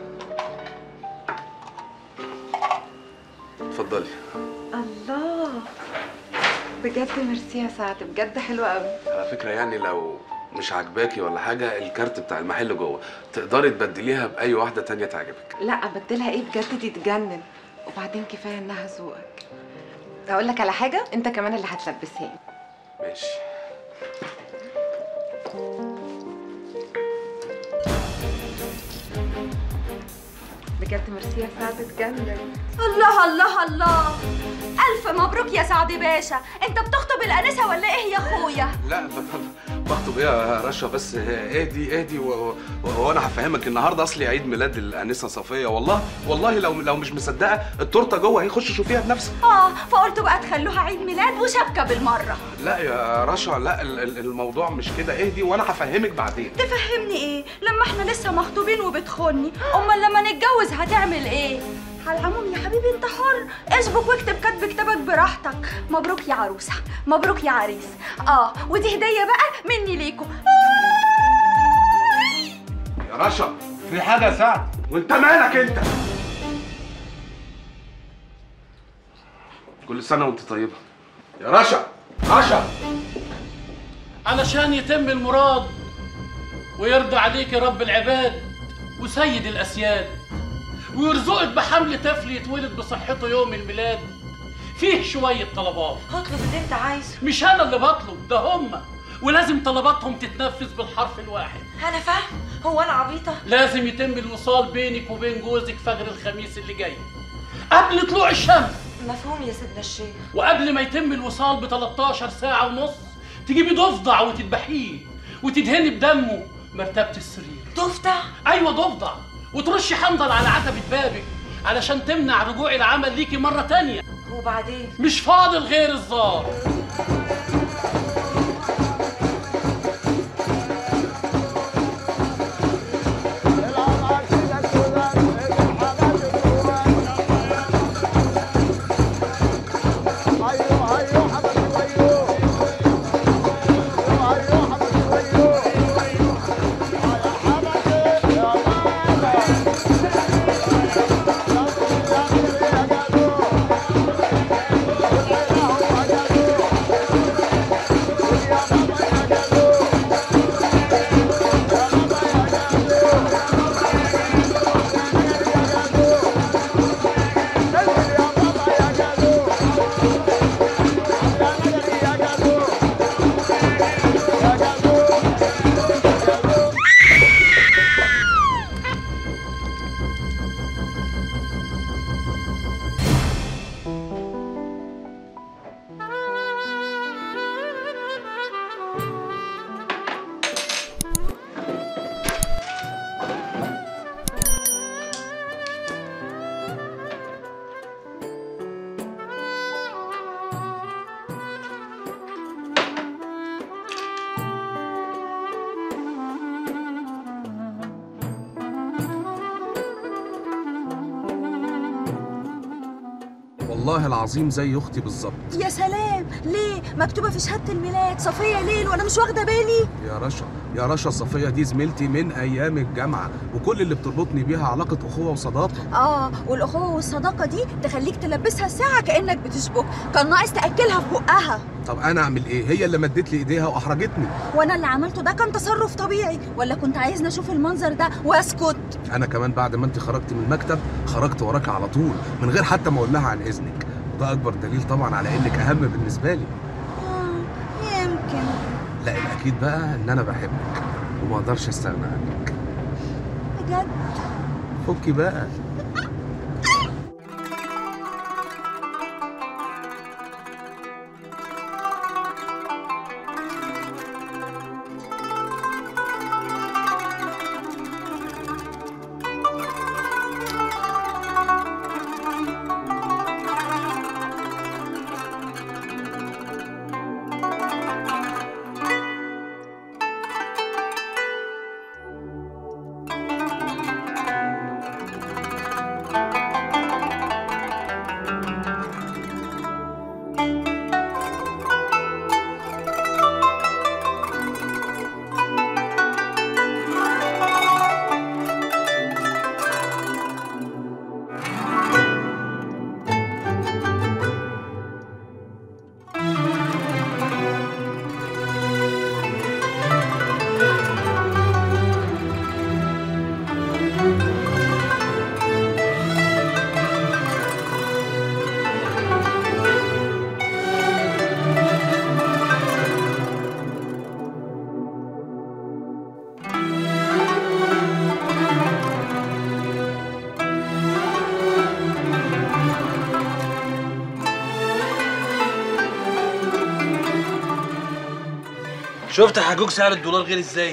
اتفضلي الله بجد ميرسي يا سعد بجد حلوة قوي على فكره يعني لو مش عاجباكي ولا حاجه الكارت بتاع المحل جوه تقدري تبدليها باي واحده تانية تعجبك لا ابدلها ايه بجد دي تجنن وبعدين كفايه انها ذوقك اقول لك على حاجه انت كمان اللي هتلبسها ماشي بجد ميرسي يا سعد تجنن الله الله الله ألف مبروك يا سعد باشا أنت بتخطب الأنسة ولا إيه يا أخويا؟ لا ب- ب- بخطب ايه يا رشا بس اهدي اهدي و- و- وانا هفهمك النهارده اصلي عيد ميلاد الانسه صفيه والله والله لو لو مش مصدقه التورته جوه هي خش شوفيها بنفسك آه فقلت بقى تخلوها عيد ميلاد وشبكة بالمرة لا يا رشا لا ال- ال- الموضوع مش كده اهدي وانا هفهمك بعدين تفهمني إيه؟ لما إحنا لسه مخطوبين وبتخوني أمال لما نتجوز هتعمل إيه؟ على العموم يا حبيبي انت حر اشبك واكتب كتب كتابك براحتك مبروك يا عروسه مبروك يا عريس اه ودي هديه بقى مني ليكم يا رشا في حاجه يا سعد وانت مالك انت كل سنه وانت طيبه يا رشا رشا علشان يتم المراد ويرضى عليك رب العباد وسيد الأسياد ويرزقك بحمل طفل يتولد بصحته يوم الميلاد فيه شوية طلبات اطلب اللي انت عايزه مش أنا اللي بطلب ده هما ولازم طلباتهم تتنفذ بالحرف الواحد انا فاهم هو انا عبيطه لازم يتم الوصال بينك وبين جوزك فجر الخميس اللي جاي قبل طلوع الشمس مفهوم يا سيدنا الشيخ وقبل ما يتم الوصال ب 13 ساعة ونص تجيبي ضفدع وتذبحيه وتدهني بدمه مرتبة السرير ضفدع؟ أيوة ضفدع وترشي حنظل على عتبة بابك علشان تمنع رجوع العمل ليكي مرة تانية وبعدين مش فاضل غير الزار والله العظيم زي اختي بالظبط يا سلام ليه مكتوبه في شهاده الميلاد صفيه ليل وانا مش واخده بالي يا رشا يا رشا صفيه دي زميلتي من ايام الجامعه وكل اللي بتربطني بيها علاقه اخوه وصداقه اه والاخوه والصداقه دي تخليك تلبسها ساعه كانك بتشبك كان ناقص تاكلها في بقها طب انا اعمل ايه هي اللي مدت لي ايديها واحرجتني وانا اللي عملته ده كان تصرف طبيعي ولا كنت عايزني اشوف المنظر ده واسكت انا كمان بعد ما انت خرجت من المكتب خرجت وراك على طول من غير حتى ما اقول لها عن اذنك وده اكبر دليل طبعا على انك اهم بالنسبه لي يمكن لا الاكيد بقى ان انا بحبك وما اقدرش استغنى عنك بجد فكي بقى شفت يا حجوج سعر الدولار غير ازاي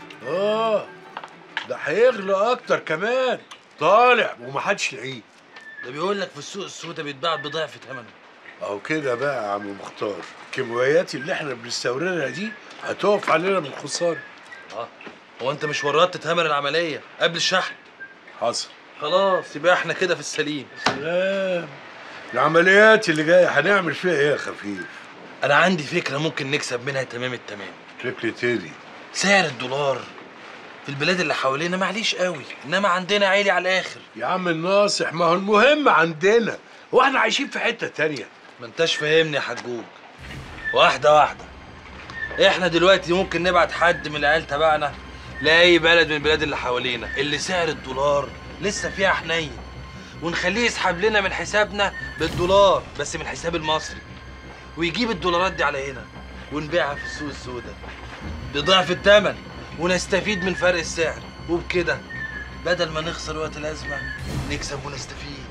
اه ده هيغلى اكتر كمان طالع ومحدش لاقيه ده بيقول لك في السوق السوداء بيتباع بضعف ثمنه اهو كده بقى يا عم مختار الكيماويات اللي احنا بنستوردها دي هتقف علينا بالخساره اه هو انت مش وردت ثمن العمليه قبل الشحن حصل خلاص يبقى احنا كده في السليم سلام العمليات اللي جايه هنعمل فيها ايه يا خفيف انا عندي فكره ممكن نكسب منها تمام التمام فكرة ايه دي سعر الدولار في البلاد اللي حوالينا معليش قوي انما عندنا عالي على الاخر يا عم الناصح ما هو المهم عندنا واحنا عايشين في حته تانية ما انتش فاهمني يا حجوج واحده واحده احنا دلوقتي ممكن نبعت حد من العيال تبعنا لاي بلد من البلاد اللي حوالينا اللي سعر الدولار لسه فيها حنين ونخليه يسحب لنا من حسابنا بالدولار بس من الحساب المصري ويجيب الدولارات دي على هنا ونبيعها في السوق السوداء بضعف الثمن ونستفيد من فرق السعر وبكده بدل ما نخسر وقت الازمه نكسب ونستفيد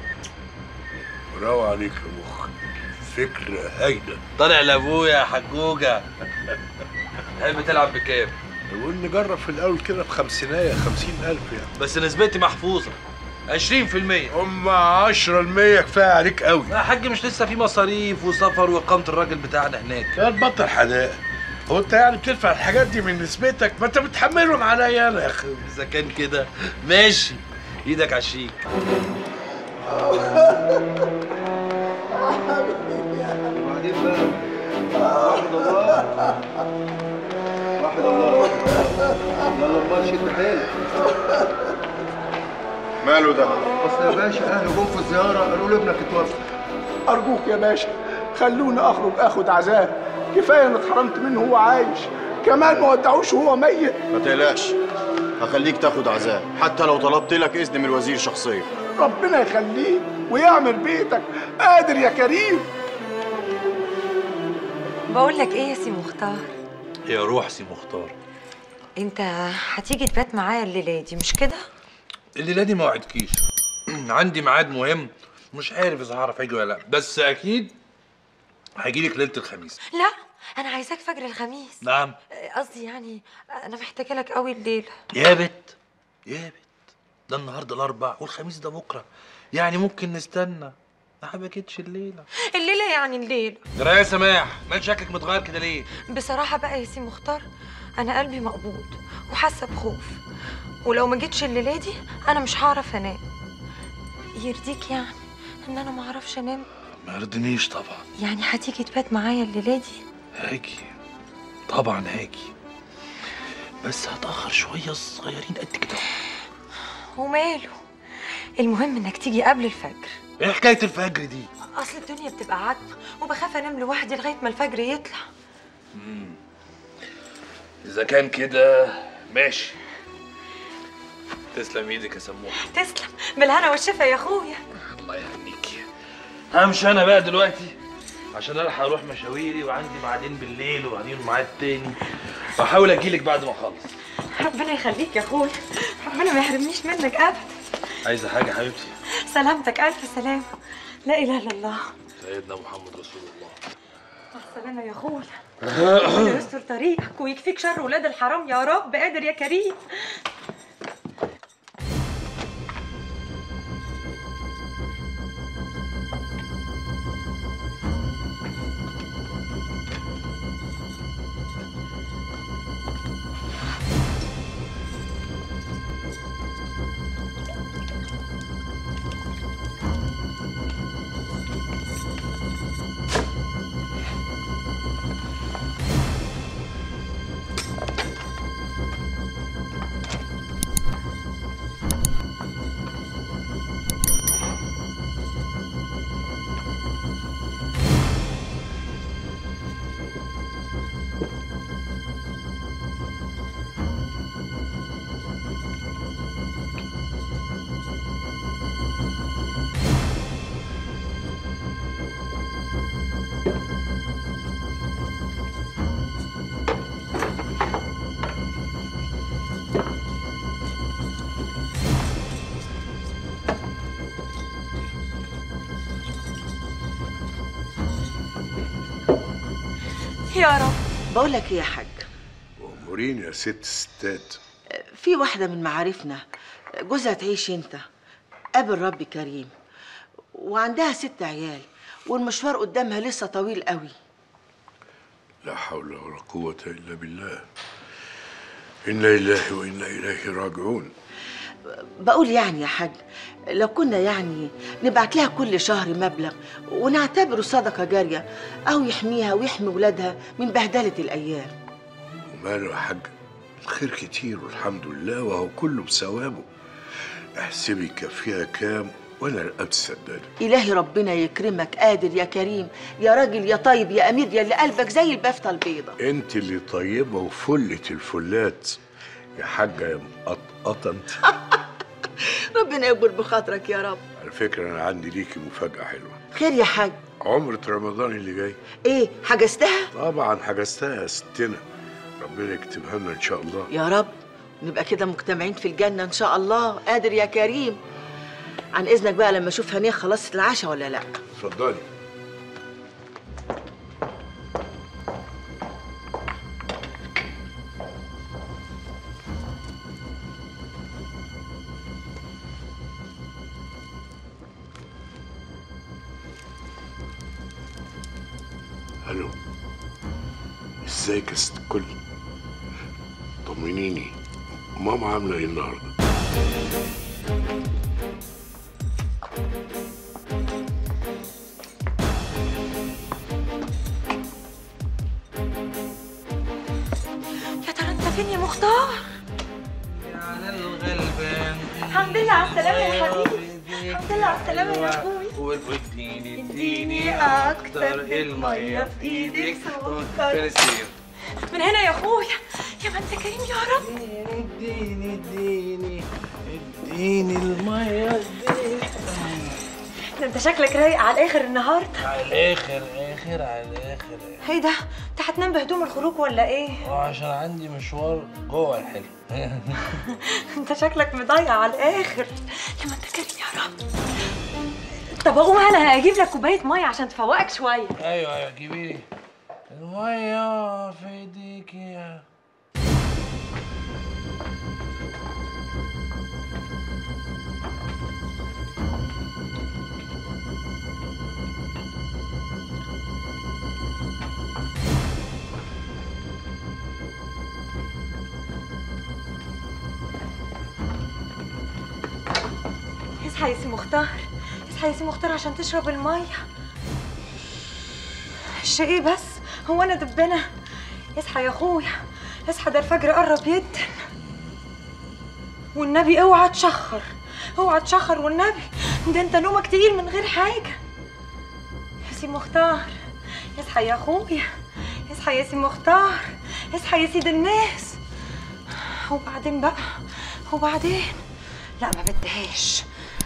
برافو عليك يا مخ فكرة هايلة طالع لابويا يا حجوجه تحب تلعب بكام؟ نقول نجرب في الأول كده بخمسينية خمسين ألف يعني بس نسبتي محفوظة 20% هم 10% كفاية عليك قوي يا حاج مش لسه في مصاريف وسفر واقامة الراجل بتاعنا هناك يا تبطل حدائق هو انت يعني بتدفع الحاجات دي من نسبتك ما انت بتحملهم عليا انا يا اخي اذا كان كده ماشي ايدك على الشيك وبعدين بقى واحد الله واحد الله يلا امال شد حيلك ماله ده؟ اصل يا باشا اهله جم في الزياره قالوا له ابنك اتوفى أرجوك يا باشا خلوني أخرج آخد عذاب كفاية إن اتحرمت منه وهو عايش كمان ما ودعوش وهو ميت ما تقلقش هخليك تاخد عذاب حتى لو طلبت لك اذن من الوزير شخصيا ربنا يخليك ويعمر بيتك قادر يا كريم بقول لك ايه يا سي مختار يا روح سي مختار انت هتيجي تبات معايا الليله دي مش كده الليله دي ما وعدكيش عندي ميعاد مهم مش عارف اذا هعرف اجي ولا لا بس اكيد هجيلك ليله الخميس لا انا عايزاك فجر الخميس نعم قصدي يعني انا محتاجه لك قوي الليله يا بت يا بت ده النهارده الاربع والخميس ده بكره يعني ممكن نستنى ما حبكتش الليله الليله يعني الليله جرايه يا سماح مال شكلك متغير كده ليه بصراحه بقى يا سي مختار انا قلبي مقبوض وحاسه بخوف ولو ما جيتش الليله دي انا مش هعرف انام يرضيك يعني ان انا ما اعرفش انام ما يرضنيش طبعا يعني هتيجي تبات معايا الليله دي هاجي طبعا هاجي بس هتأخر شوية صغيرين قد كده وماله المهم انك تيجي قبل الفجر ايه حكاية الفجر دي؟ اصل الدنيا بتبقى عتمه وبخاف انام لوحدي لغايه ما الفجر يطلع مم. إذا كان كده ماشي تسلم ايدك يا سموحة تسلم بالهنا والشفا يا اخويا الله يهنيكي همشي انا بقى دلوقتي عشان الحق اروح مشاويري وعندي بعدين بالليل وبعدين ميعاد تاني واحاول اجيلك بعد ما اخلص ربنا يخليك يا اخويا ربنا ما يحرمنيش منك ابدا عايزه حاجه حبيبتي سلامتك الف سلامه لا اله الا الله سيدنا محمد رسول الله مع السلامه يا اخويا ربنا يستر طريقك ويكفيك شر ولاد الحرام يا رب قادر يا كريم يا رب بقول لك ايه يا حاج اموريني يا ست ستات في واحده من معارفنا جوزها تعيش انت قابل ربي كريم وعندها ست عيال والمشوار قدامها لسه طويل قوي لا حول ولا قوة إلا بالله إنا لله وإنا إليه راجعون بقول يعني يا حاج لو كنا يعني نبعت لها كل شهر مبلغ ونعتبره صدقة جارية أو يحميها ويحمي ولادها من بهدلة الأيام وماله يا حاج الخير كتير والحمد لله وهو كله بثوابه احسبي كفيها كام وانا رقبت سداده إلهي ربنا يكرمك قادر يا كريم يا راجل يا طيب يا أمير يا اللي قلبك زي البفتة البيضة انت اللي طيبه وفله الفلات يا حاجه يا مقطقطه انت ربنا يكبر بخاطرك يا رب على فكره انا عندي ليكي مفاجاه حلوه خير يا حاج عمرة رمضان اللي جاي إيه حجزتها طبعا حجزتها يا ستنا ربنا يكتبها لنا ان شاء الله يا رب نبقى كده مجتمعين في الجنة إن شاء الله قادر يا كريم عن إذنك بقى لما أشوف هنية خلصت العشاء ولا لأ اتفضلي الو ازيك يا ست الكل طمنيني ماما عامله ايه النهارده يا ترى انت فين يا مختار على الغلبان الحمد لله على السلامه يا حبيبي الحمد لله على السلامه يا اخوي واديني اديني اكتر الميه في ايدك سكر من هنا يا اخويا يا ما انت كريم يا رب اديني اديني اديني الميه اديني ده انت شكلك رايق على الاخر النهارده على الاخر اخر على الاخر ايه ده انت هتنام بهدوم الخروج ولا ايه وعشان عندي مشوار جوه الحلم انت شكلك مضيع على الاخر يا ما انت كريم يا رب طب اقوم انا هجيب لك كوبايه ميه عشان تفوقك شويه ايوه ايوه جيبي لي الميه في ايديك يا اصحى يا سي مختار اصحى يا سي مختار عشان تشرب الميه شيء ايه بس هو انا دبانه اصحى يا اخويا اصحى ده الفجر قرب جدا والنبي اوعى تشخر اوعى تشخر والنبي ده انت نومك تقيل من غير حاجه يا سي مختار اصحى يا اخويا اصحى يا سي مختار اصحى يا سيد الناس وبعدين بقى وبعدين لا ما بدهاش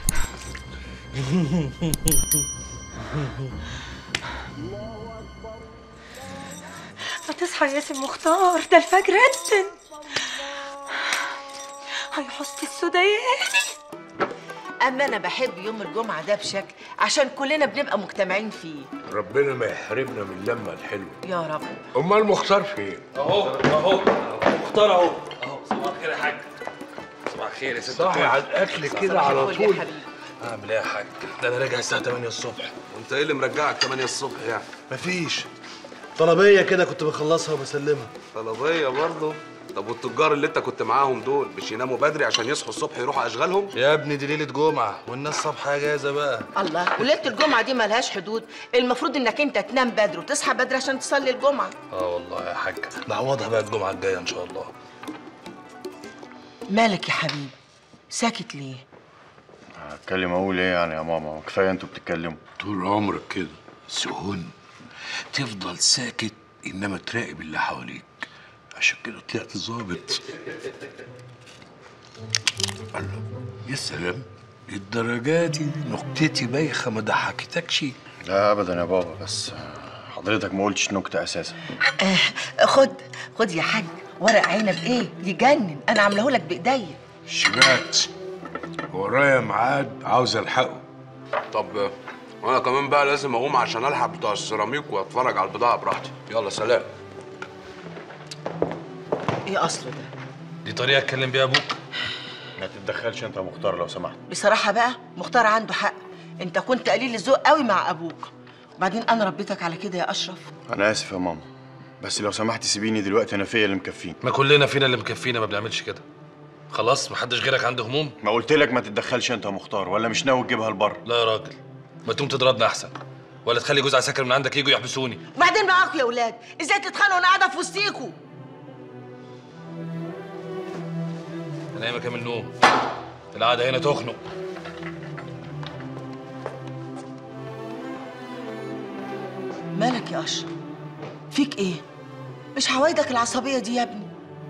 ما تصحى يا سي مختار ده الفجر ادن هاي حسن السوداني اما انا بحب يوم الجمعه ده بشكل عشان كلنا بنبقى مجتمعين فيه ربنا ما يحرمنا من اللمه الحلوه يا رب امال مختار فين اهو اهو مختار اهو اهو صباح الخير يا حاج صباح الخير يا ست صاحي الكل. على الأكل صباح كده على الفل يا طول. حبيبي. اعمل ايه يا حاج ده انا راجع الساعه 8 الصبح وانت ايه اللي مرجعك 8 الصبح يعني مفيش طلبيه كده كنت بخلصها وبسلمها طلبيه برضه طب والتجار اللي انت كنت معاهم دول مش يناموا بدري عشان يصحوا الصبح يروحوا اشغالهم يا ابني دي ليله جمعه والناس صبح اجازه بقى الله وليله الجمعه دي ملهاش حدود المفروض انك انت تنام بدري وتصحى بدري عشان تصلي الجمعه اه والله يا حاج نعوضها بقى الجمعه الجايه ان شاء الله مالك يا حبيبي ساكت ليه هتكلم اقول ايه يعني يا ماما كفايه انتوا بتتكلموا طول عمرك كده سهون تفضل ساكت انما تراقب اللي حواليك عشان كده طلعت ظابط الله يا سلام الدرجات دي نكتتي بايخه ما ضحكتكش لا ابدا يا بابا بس حضرتك ما قلتش نكته اساسا آه خد خد يا حاج ورق عنب ايه يجنن انا عاملاه لك بايديا شبعت ورايا ميعاد عاوز الحقه طب وانا كمان بقى لازم اقوم عشان الحق بتوع السيراميك واتفرج على البضاعه براحتي يلا سلام ايه اصله ده دي طريقه اتكلم بيها ابوك ما تتدخلش انت يا مختار لو سمحت بصراحه بقى مختار عنده حق انت كنت قليل الذوق قوي مع ابوك وبعدين انا ربيتك على كده يا اشرف انا اسف يا ماما بس لو سمحتي سيبيني دلوقتي انا فيا اللي مكفيني ما كلنا فينا اللي مكفينا ما بنعملش كده خلاص محدش غيرك عنده هموم ما قلت لك ما تتدخلش انت يا مختار ولا مش ناوي تجيبها لبره لا يا راجل ما تقوم تضربنا احسن ولا تخلي جوز عساكر من عندك يجوا يحبسوني وبعدين معاكم يا اولاد ازاي تتخانقوا وانا قاعده في وسطيكوا انا ايام كامل نوم القعده هنا تخنق مالك يا اشرف فيك ايه مش عوايدك العصبيه دي يا ابني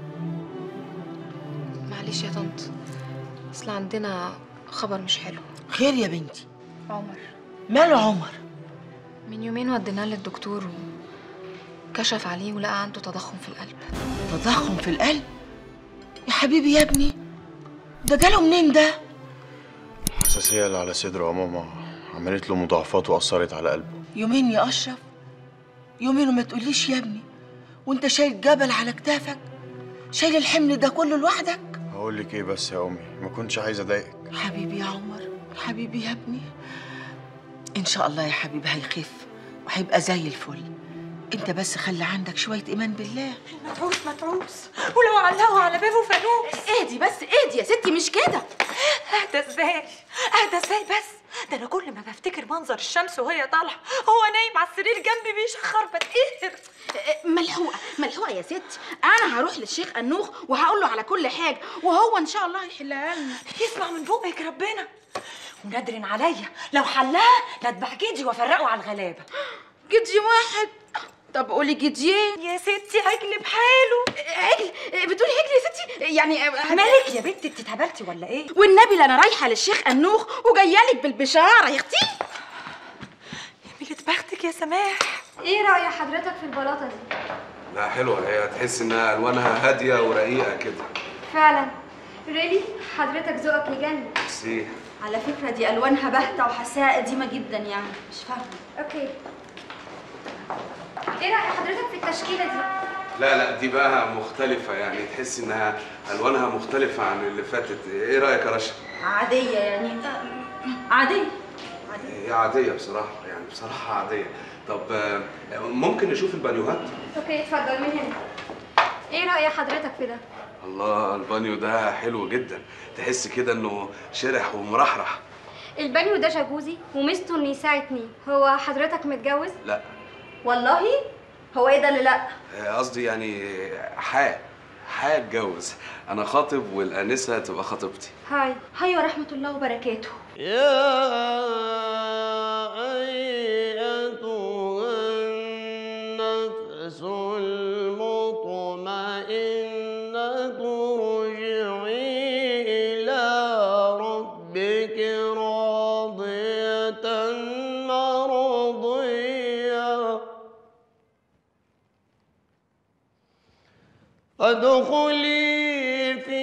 معلش يا طنط اصل عندنا خبر مش حلو خير يا بنتي عمر ماله عمر من يومين وديناه للدكتور وكشف عليه ولقى عنده تضخم في القلب تضخم في القلب يا حبيبي يا ابني ده جاله منين ده الحساسيه اللي على صدره يا ماما عملت له مضاعفات واثرت على قلبه يومين يا اشرف يومين وما تقوليش يا ابني وانت شايل جبل على كتافك شايل الحمل ده كله لوحدك هقول لك ايه بس يا امي ما كنتش عايز اضايقك حبيبي يا عمر حبيبي يا ابني ان شاء الله يا حبيبي هيخف وهيبقى زي الفل انت بس خلي عندك شويه ايمان بالله متعوس متعوس ولو علقوا على بابه فانوس اهدي بس اهدي يا ستي مش كده اهدى ازاي اهدى ازاي بس ده انا كل ما بفتكر منظر الشمس وهي طالعه هو نايم على السرير جنبي بيشخر بتقهر ملحوقه ملحوقه يا ستي انا هروح للشيخ انوخ وهقول له على كل حاجه وهو ان شاء الله هيحلها لنا يسمع من بقك ربنا ونادر عليا لو حلها لاذبح جدي وافرقه على الغلابه جدي واحد طب قولي جديين يا ستي عجل بحاله عجل بتقولي عجل يا ستي يعني مالك يا بنتي انت اتهبلتي ولا ايه والنبي لا انا رايحه للشيخ انوخ وجايه لك بالبشاره يا اختي يا بختك يا سماح ايه رأي حضرتك في البلاطة دي؟ لا حلوه هي تحس انها الوانها هاديه ورقيقه كده فعلا ريلي حضرتك ذوقك يجنن ميرسي على فكره دي الوانها باهته وحاساها قديمه جدا يعني مش فاهمه اوكي ايه رأي حضرتك في التشكيلة دي؟ لا لا دي بقى مختلفه يعني تحس انها الوانها مختلفه عن اللي فاتت ايه رايك يا رشا عاديه يعني عاديه هي عاديه بصراحه يعني بصراحه عاديه طب آه، ممكن نشوف البانيوهات اوكي اتفضل من هنا ايه رأي حضرتك في ده؟ الله البانيو ده حلو جدا تحس كده انه شرح ومرحرح البانيو ده جاكوزي وميزته انه يساعدني هو حضرتك متجوز؟ لا والله هو ايه ده اللي لا آه، قصدي يعني ح هتجوز انا خاطب والانسه تبقى خطيبتي هاي هاي ورحمه الله وبركاته النفس المطمئنة ارجعي إلى ربك راضية مرضية ادخلي في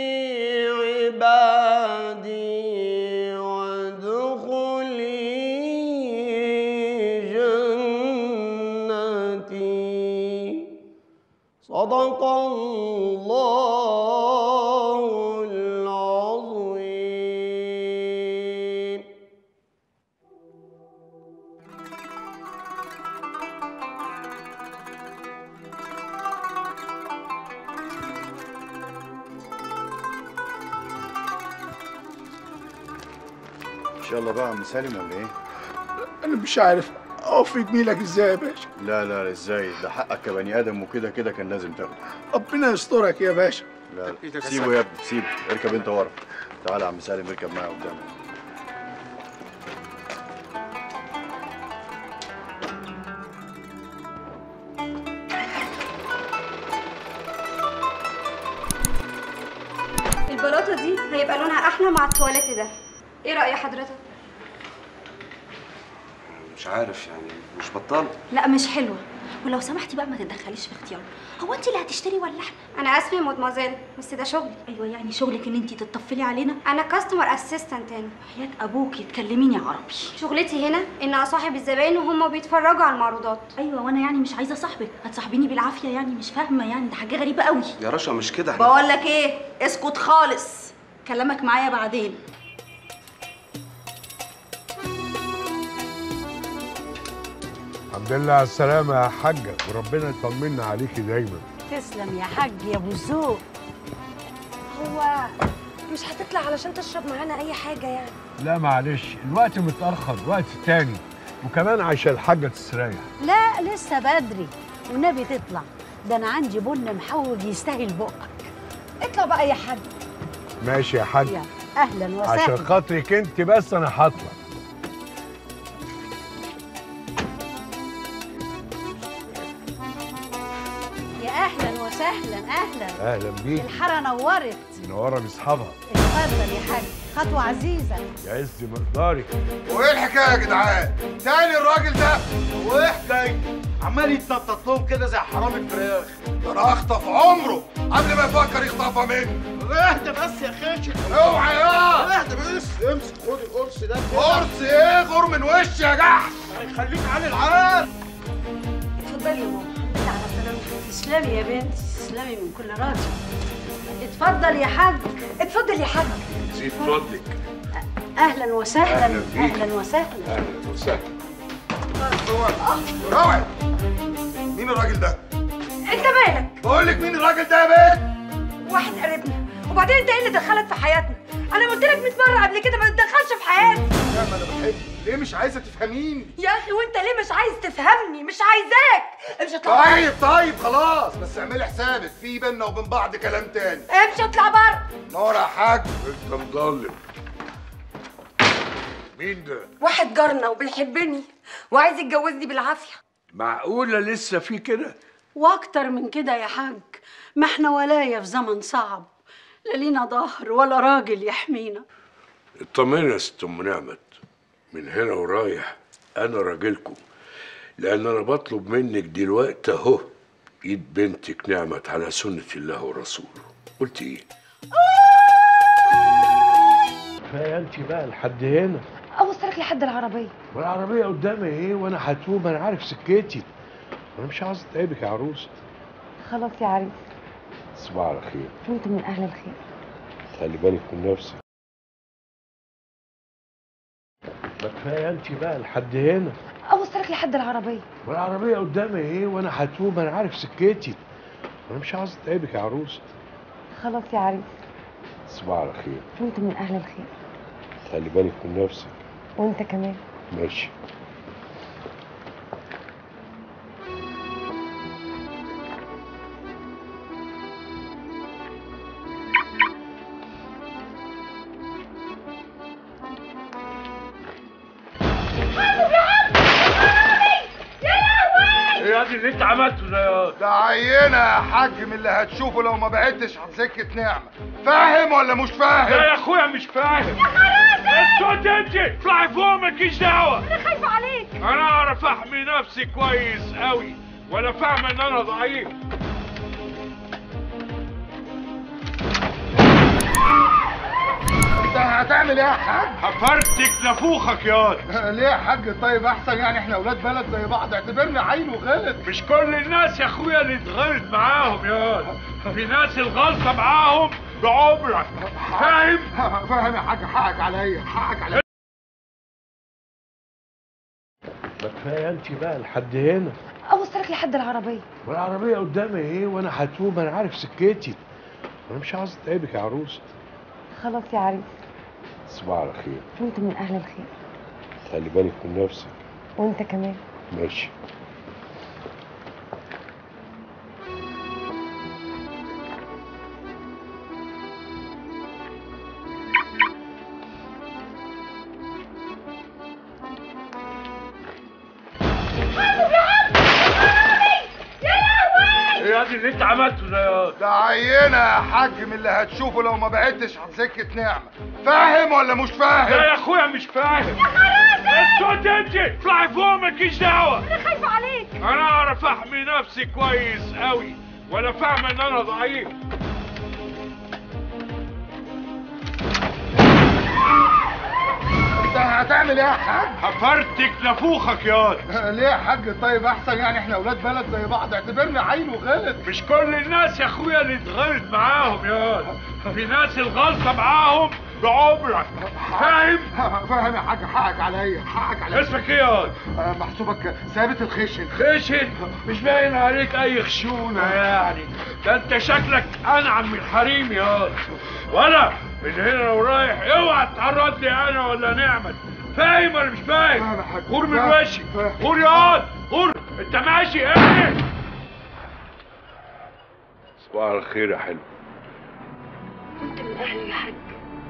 عبادي وادخلي جنتي صدق الله العظيم ان شاء الله بقى عم سالم ولا ايه؟ انا مش عارف اقف في جميلك ازاي يا باشا لا لا ازاي ده حقك كبني ادم وكده كده كان لازم تاخده ربنا يسترك يا باشا لا لا سيبه يا ابني سيبه اركب انت ورا تعالى يا عم سالم اركب معايا قدام البلاطه دي هيبقى لونها احلى مع التواليت ده ايه راي حضرتك مش عارف يعني مش بطال لا مش حلوه ولو سمحتي بقى ما تتدخليش في اختياري هو انت اللي هتشتري ولا احنا انا اسفه يا مدمزيل بس ده شغلي ايوه يعني شغلك ان انت تتطفلي علينا انا كاستمر اسيستنت هنا حياه ابوكي تكلميني عربي شغلتي هنا ان اصاحب الزباين وهم بيتفرجوا على المعروضات ايوه وانا يعني مش عايزه صاحبك هتصاحبيني بالعافيه يعني مش فاهمه يعني ده حاجه غريبه قوي يا رشا مش كده احنا بقول لك ايه اسكت خالص كلامك معايا بعدين الحمد لله على السلامة يا حاجة وربنا يطمنا عليكي دايما تسلم يا حاج يا ابو الذوق هو مش هتطلع علشان تشرب معانا اي حاجه يعني لا معلش الوقت متأخر وقت تاني وكمان عشان الحاجة تستريح لا لسه بدري والنبي تطلع ده انا عندي بن محوج يستاهل بقك اطلع بقى يا حاج ماشي يا حاج يلا اهلا عشان وسهلا خاطرك انت بس انا هطلع يا اهلا وسهلا اهلا اهلا بيك الحاره نورت منوره باصحابها اتفضل يا حاج خطوه عزيزه يعز مقدارك وايه الحكايه يا جدعان؟ تاني الراجل ده وايه حكايته؟ عمال يتنطط لهم كده زي حرامي الفراخ ده انا اخطف عمره قبل ما يفكر يخطفها مني اهدى بس يا خشن اوعى يا اهدى بس امسك خد القرص ده قرص ايه غور من وشي يا جحش هيخليك علي العال اتفضلي يا ماما الحمد لله على سلامتك تسلمي يا بنتي تسلمي من كل راجل اتفضل يا حاج اتفضل يا حاج زيد فضلك اهلا وسهلا أهلا بيك. اهلا وسهلا اهلا وسهلا روعي مين الراجل ده؟ انت مالك بقول لك مين الراجل ده يا بنت؟ واحد قريبنا وبعدين انت ايه اللي دخلك في حياتنا انا قلت لك 100 مره قبل كده ما تتدخلش في حياتي لا ما انا بحبك ليه مش عايزه تفهميني؟ يا اخي وانت ليه مش عايز تفهمني مش عايزاك امشي اطلع طيب طيب خلاص بس اعملي حسابك في بينا وبين بعض كلام تاني امشي اطلع بره نور يا حاج انت مضلم مين ده واحد جارنا وبيحبني وعايز يتجوزني بالعافيه معقولة لسه في كده واكتر من كده يا حاج ما احنا ولايه في زمن صعب لا لينا ظهر ولا راجل يحمينا اطمني يا ست ام نعمت من هنا ورايح انا راجلكم لان انا بطلب منك دلوقتي اهو ايد بنتك نعمت على سنة الله ورسوله قلت ايه كفايه انت بقى لحد هنا اوصلك لحد العربيه والعربيه قدامي ايه وانا هتوب انا عارف سكتي انا مش عاوز اتعبك يا عروسه خلاص يا عريس تصبح على خير انت من اهل الخير خلي بالك من نفسك ما كفايه انت بقى لحد هنا اوصلك لحد العربيه والعربيه قدامي ايه وانا هتوب انا عارف سكتي انا مش عاوز اتعبك يا عروسه خلاص يا عريس تصبح على خير انت من اهل الخير خلي بالك من نفسك وانت كمان ماشي يا دي اللي انت عملته ده يا ده عينه يا حاج من اللي هتشوفه لو ما بعدتش عن سكه نعمه فاهم ولا مش فاهم لا يا اخويا مش فاهم اسكت انت اطلعي فوق مالكيش دعوه انا خايفه عليك انا اعرف احمي نفسي كويس قوي وانا فاهم ان انا ضعيف انت هتعمل ايه يا حاج هفرتك نافوخك يا ليه يا حاج طيب احسن يعني احنا اولاد بلد زي بعض اعتبرني عيل وغلط مش كل الناس يا اخويا اللي اتغلط معاهم يا في ناس الغلطه معاهم بعمرك فاهم فاهم يا حاج حقك عليا حقك عليا ما كفايه انت بقى لحد هنا اوصلك لحد العربيه والعربيه قدامي ايه وانا هتوب انا عارف سكتي انا مش عاوز اتعبك يا عروسه خلاص يا عريس صباح على خير انت من اهل الخير خلي بالك من نفسك وانت كمان ماشي ايه يا دي اللي انت عملته ده يا ده عينه يا حاج من اللي هتشوفه لو ما بعدتش عن سكه نعمه فاهم ولا مش فاهم لا يا اخويا مش فاهم اسكت انت اطلعي فوق مالكيش دعوه انا خايفه عليك انا اعرف احمي نفسي كويس قوي وانا فاهم ان انا ضعيف انت هتعمل ايه يا حاج هفرتك نافوخك يا ليه يا حاج طيب احسن يعني احنا اولاد بلد زي بعض اعتبرني عيل وغلط مش كل الناس يا اخويا اللي اتغلط معاهم يا في ناس الغلطه معاهم بعمرك فاهم فاهم يا حاج حقك عليا حقك عليا اسمك ايه يا آه، محسوبك ثابت الخشن خشن مش باين عليك اي خشونه يعني ده انت شكلك انعم من الحريم يا وانا من هنا ورايح اوعى تعرض لي انا ولا نعمت فاهم ولا مش فاهم غور من فاهم. وشي غور يا واد غور انت ماشي ايه صباح الخير يا حلو انت من اهلي يا حاج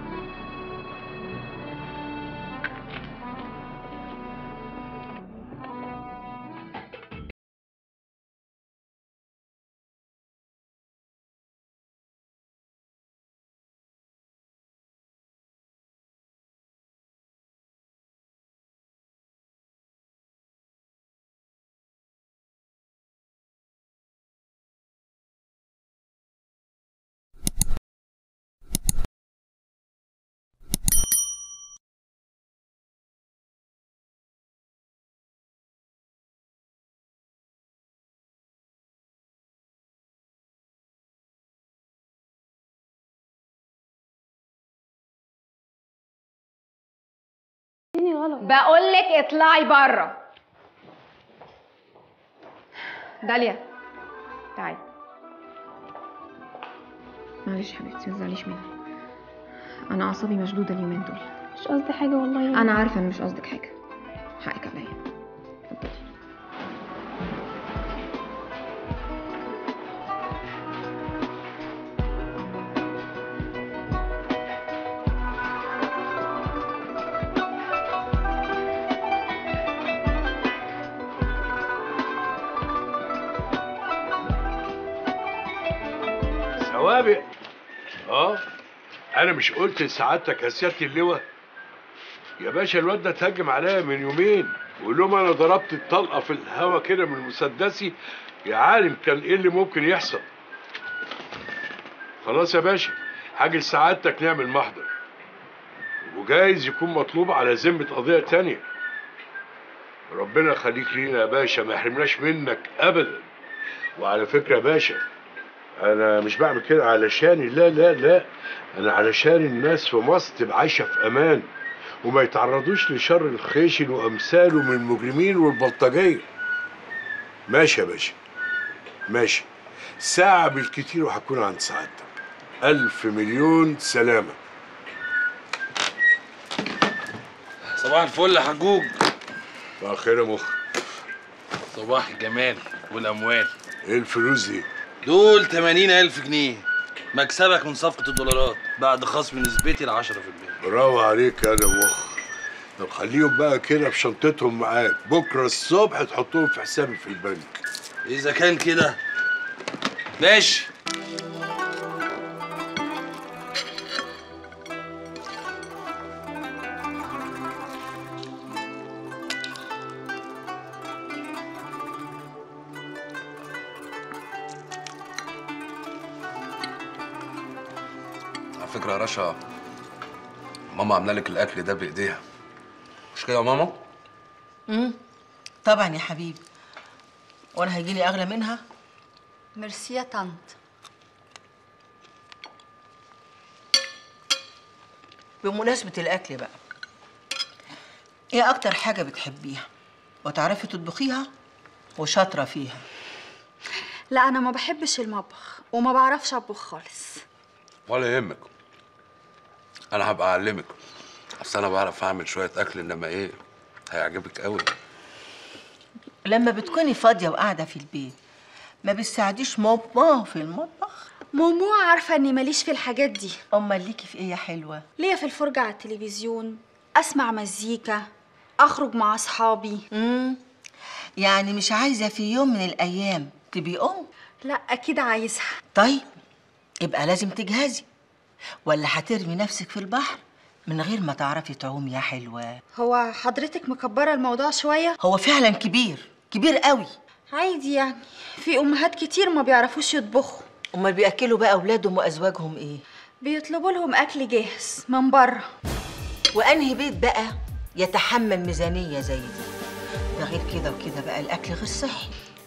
بقول لك اطلعي بره داليا تعالي معلش حبيبتي ما تزعليش مني انا اعصابي مشدوده اليومين دول مش قصدي حاجه والله انا عارفه ان مش قصدك حاجه حقك عليا سوابق اه انا مش قلت لسعادتك يا سياده اللواء يا باشا الواد ده اتهجم عليا من يومين وقول لهم انا ضربت الطلقه في الهوا كده من مسدسي يا عالم كان ايه اللي ممكن يحصل خلاص يا باشا حاجه لسعادتك نعمل محضر وجايز يكون مطلوب على ذمه قضيه تانية ربنا يخليك لينا يا باشا ما يحرمناش منك ابدا وعلى فكره يا باشا انا مش بعمل كده علشاني لا لا لا انا علشان الناس في مصر تبقى عايشه في امان وما يتعرضوش لشر الخيشن وامثاله من المجرمين والبلطجيه ماشي يا باشا ماشي ساعة بالكتير وهكون عند سعادتك ألف مليون سلامة صباح الفل يا حجوج صباح الخير يا مخ صباح الجمال والاموال ايه الفلوس دي؟ دول 80000 جنيه مكسبك من صفقة الدولارات بعد خصم نسبتي ل 10% برافو عليك يا مخ طب خليهم بقى كده في شنطتهم معاك بكره الصبح تحطهم في حسابي في البنك اذا كان كده ماشي على فكره يا رشا ماما عامله لك الاكل ده بايديها مش كده يا ماما امم طبعا يا حبيبي وانا هيجيلي اغلى منها ميرسي يا طنط بمناسبة الأكل بقى إيه أكتر حاجة بتحبيها وتعرفي تطبخيها وشاطرة فيها لا انا ما بحبش المطبخ وما بعرفش اطبخ خالص ولا يهمك انا هبقى اعلمك اصل انا بعرف اعمل شويه اكل انما ايه هيعجبك قوي لما بتكوني فاضية وقاعدة في البيت ما بتساعديش ماما في المطبخ مومو عارفه اني ماليش في الحاجات دي امال ليكي في ايه يا حلوه ليا في الفرجه على التلفزيون اسمع مزيكا اخرج مع اصحابي امم يعني مش عايزة في يوم من الأيام تبقي أم لا اكيد عايزها طيب يبقى لازم تجهزي ولا هترمي نفسك في البحر من غير ما تعرفي تعومي يا حلوة هو حضرتك مكبره الموضوع شويه هو فعلا كبير كبير قوي عادي يعني في امهات كتير ما بيعرفوش يطبخوا امال بياكلوا بقى اولادهم وازواجهم ايه بيطلبوا لهم اكل جاهز من بره وانهي بيت بقى يتحمل ميزانيه زي دي ده غير كده وكده بقى الاكل غير صحي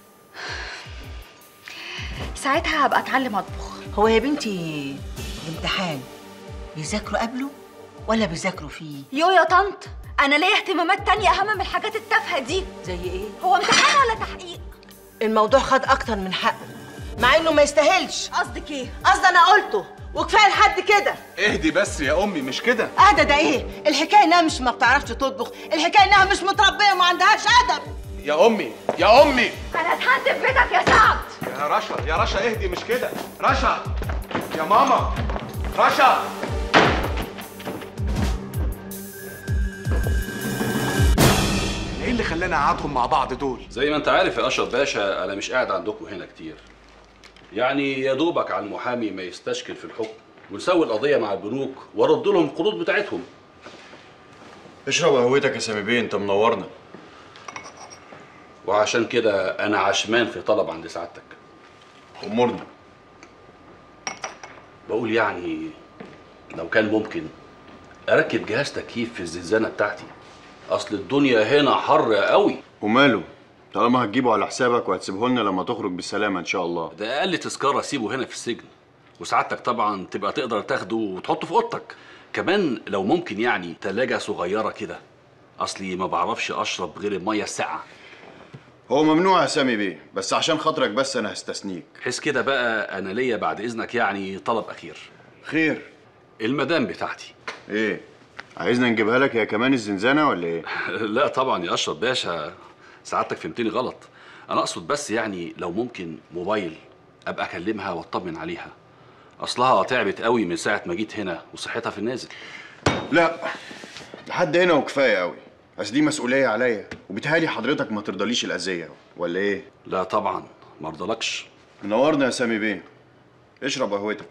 ساعتها هبقى اتعلم اطبخ هو يا بنتي الامتحان بيذاكروا قبله ولا بيذاكروا فيه يو يا طنط انا ليا اهتمامات تانية اهم من الحاجات التافهه دي زي ايه هو امتحان ولا تحقيق الموضوع خد اكتر من حقه مع انه ما يستاهلش قصدك ايه قصدي انا قلته وكفايه لحد كده اهدي بس يا امي مش كده اهدى ده ايه الحكايه انها مش ما بتعرفش تطبخ الحكايه انها مش متربيه وما عندهاش ادب يا امي يا امي انا اتهنت في بيتك يا سعد يا رشا يا رشا اهدي مش كده رشا يا ماما رشا ايه اللي خلانا قعدهم مع بعض دول زي ما انت عارف يا اشرف باشا انا مش قاعد عندكم هنا كتير يعني يا دوبك على المحامي ما يستشكل في الحكم ونسوي القضيه مع البنوك وارد لهم القروض بتاعتهم اشرب قهوتك يا سامي بيه انت منورنا وعشان كده انا عشمان في طلب عند سعادتك امرنا بقول يعني لو كان ممكن اركب جهاز تكييف في الزنزانه بتاعتي اصل الدنيا هنا حر قوي وماله طالما هتجيبه على حسابك وهتسيبه لنا لما تخرج بالسلامه ان شاء الله ده اقل تذكره اسيبه هنا في السجن وسعادتك طبعا تبقى تقدر تاخده وتحطه في اوضتك كمان لو ممكن يعني تلاجة صغيره كده اصلي ما بعرفش اشرب غير الميه الساقعه هو ممنوع يا سامي بيه بس عشان خاطرك بس انا هستثنيك بحيث كده بقى انا ليا بعد اذنك يعني طلب اخير خير المدام بتاعتي ايه عايزنا نجيبها لك هي كمان الزنزانه ولا ايه لا طبعا يا اشرف باشا سعادتك فهمتني غلط انا اقصد بس يعني لو ممكن موبايل ابقى اكلمها واطمن عليها اصلها تعبت قوي من ساعه ما جيت هنا وصحتها في النازل لا لحد هنا وكفايه قوي بس دي مسؤوليه عليا وبيتهيألي حضرتك ما ترضاليش الاذيه ولا ايه لا طبعا ما ارضلكش منورنا يا سامي بيه اشرب قهوتك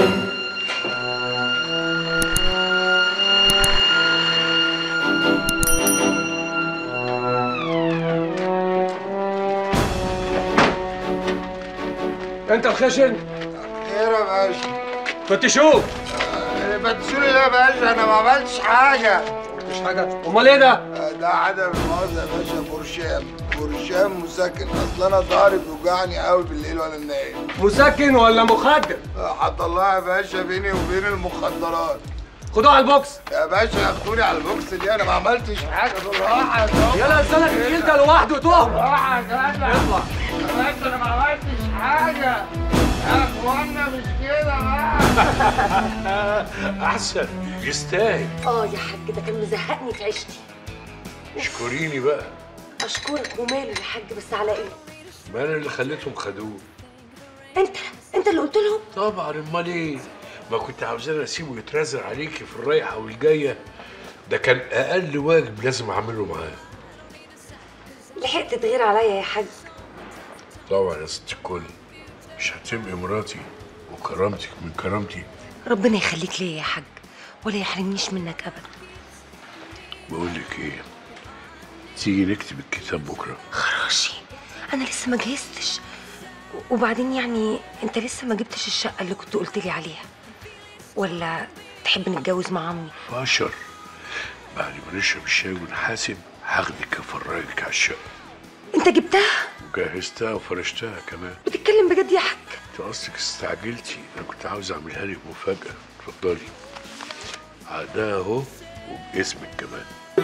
انت الخشن خير يا باشا فتشوف فتشوني لا يا باشا انا ما عملتش حاجه مش حاجه امال ايه ده ده عدم المؤاخذه يا باشا برشام برشام مسكن اصل انا ضهري بيوجعني قوي بالليل وانا نايم مسكن ولا مخدر هطلعها يا باشا بيني وبين المخدرات خدوه على البوكس يا باشا ياخدوني على البوكس دي انا ما عملتش حاجه بالراحه يا جدع. يلا لسانك انت لوحده تقف بالراحه يا جدع اطلع يا باشا انا ما عملتش حاجه يا اخوانا مش كده بقى احسن يستاهل اه يا حاج ده كان مزهقني في عيشتي اشكريني بقى اشكرك وماله يا حاج بس على ايه ما انا اللي خليتهم خدوه انت انت اللي قلت لهم طبعا امال ايه ما كنت عاوزاني اسيبه يترازل عليكي في الرايحه والجايه ده كان اقل واجب لازم اعمله معاه لحقت تغير عليا يا حاج طبعا يا ست الكل مش هتبقي مراتي وكرامتك من كرامتي ربنا يخليك ليا يا حاج ولا يحرمنيش منك ابدا بقول لك ايه تيجي نكتب الكتاب بكره خراشي انا لسه ما جهزتش وبعدين يعني انت لسه ما جبتش الشقه اللي كنت قلت لي عليها ولا تحب نتجوز مع عمي بشر بعد ما نشرب الشاي ونحاسب هاخدك افرجك على الشقه انت جبتها وجهزتها وفرشتها كمان بتتكلم بجد يا حاج انت قصدك استعجلتي انا كنت عاوز اعملها لك مفاجاه اتفضلي عقدها اهو وباسمك كمان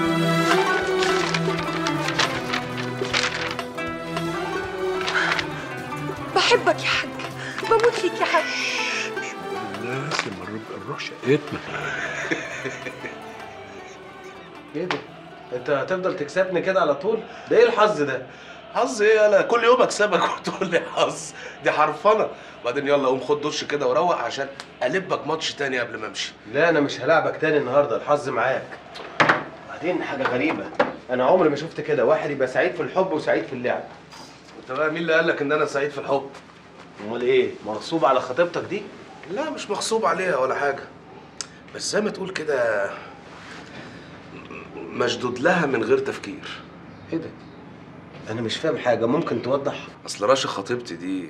بحبك يا حاج بموت فيك يا حاج الناس لما نبقى نروح شقتنا ايه ده؟ انت هتفضل تكسبني كده على طول؟ ده ايه الحظ ده؟ حظ ايه انا كل يوم اكسبك وتقول لي حظ دي حرفنه بعدين يلا قوم خد دش كده وروق عشان البك ماتش تاني قبل ما امشي لا انا مش هلاعبك تاني النهارده الحظ معاك بعدين حاجه غريبه انا عمري ما شفت كده واحد يبقى سعيد في الحب وسعيد في اللعب انت بقى مين اللي قال لك ان انا سعيد في الحب امال ايه مغصوب على خطيبتك دي لا مش مغصوب عليها ولا حاجه بس زي ما تقول كده مشدود لها من غير تفكير ايه ده انا مش فاهم حاجه ممكن توضح اصل راشا خطيبتي دي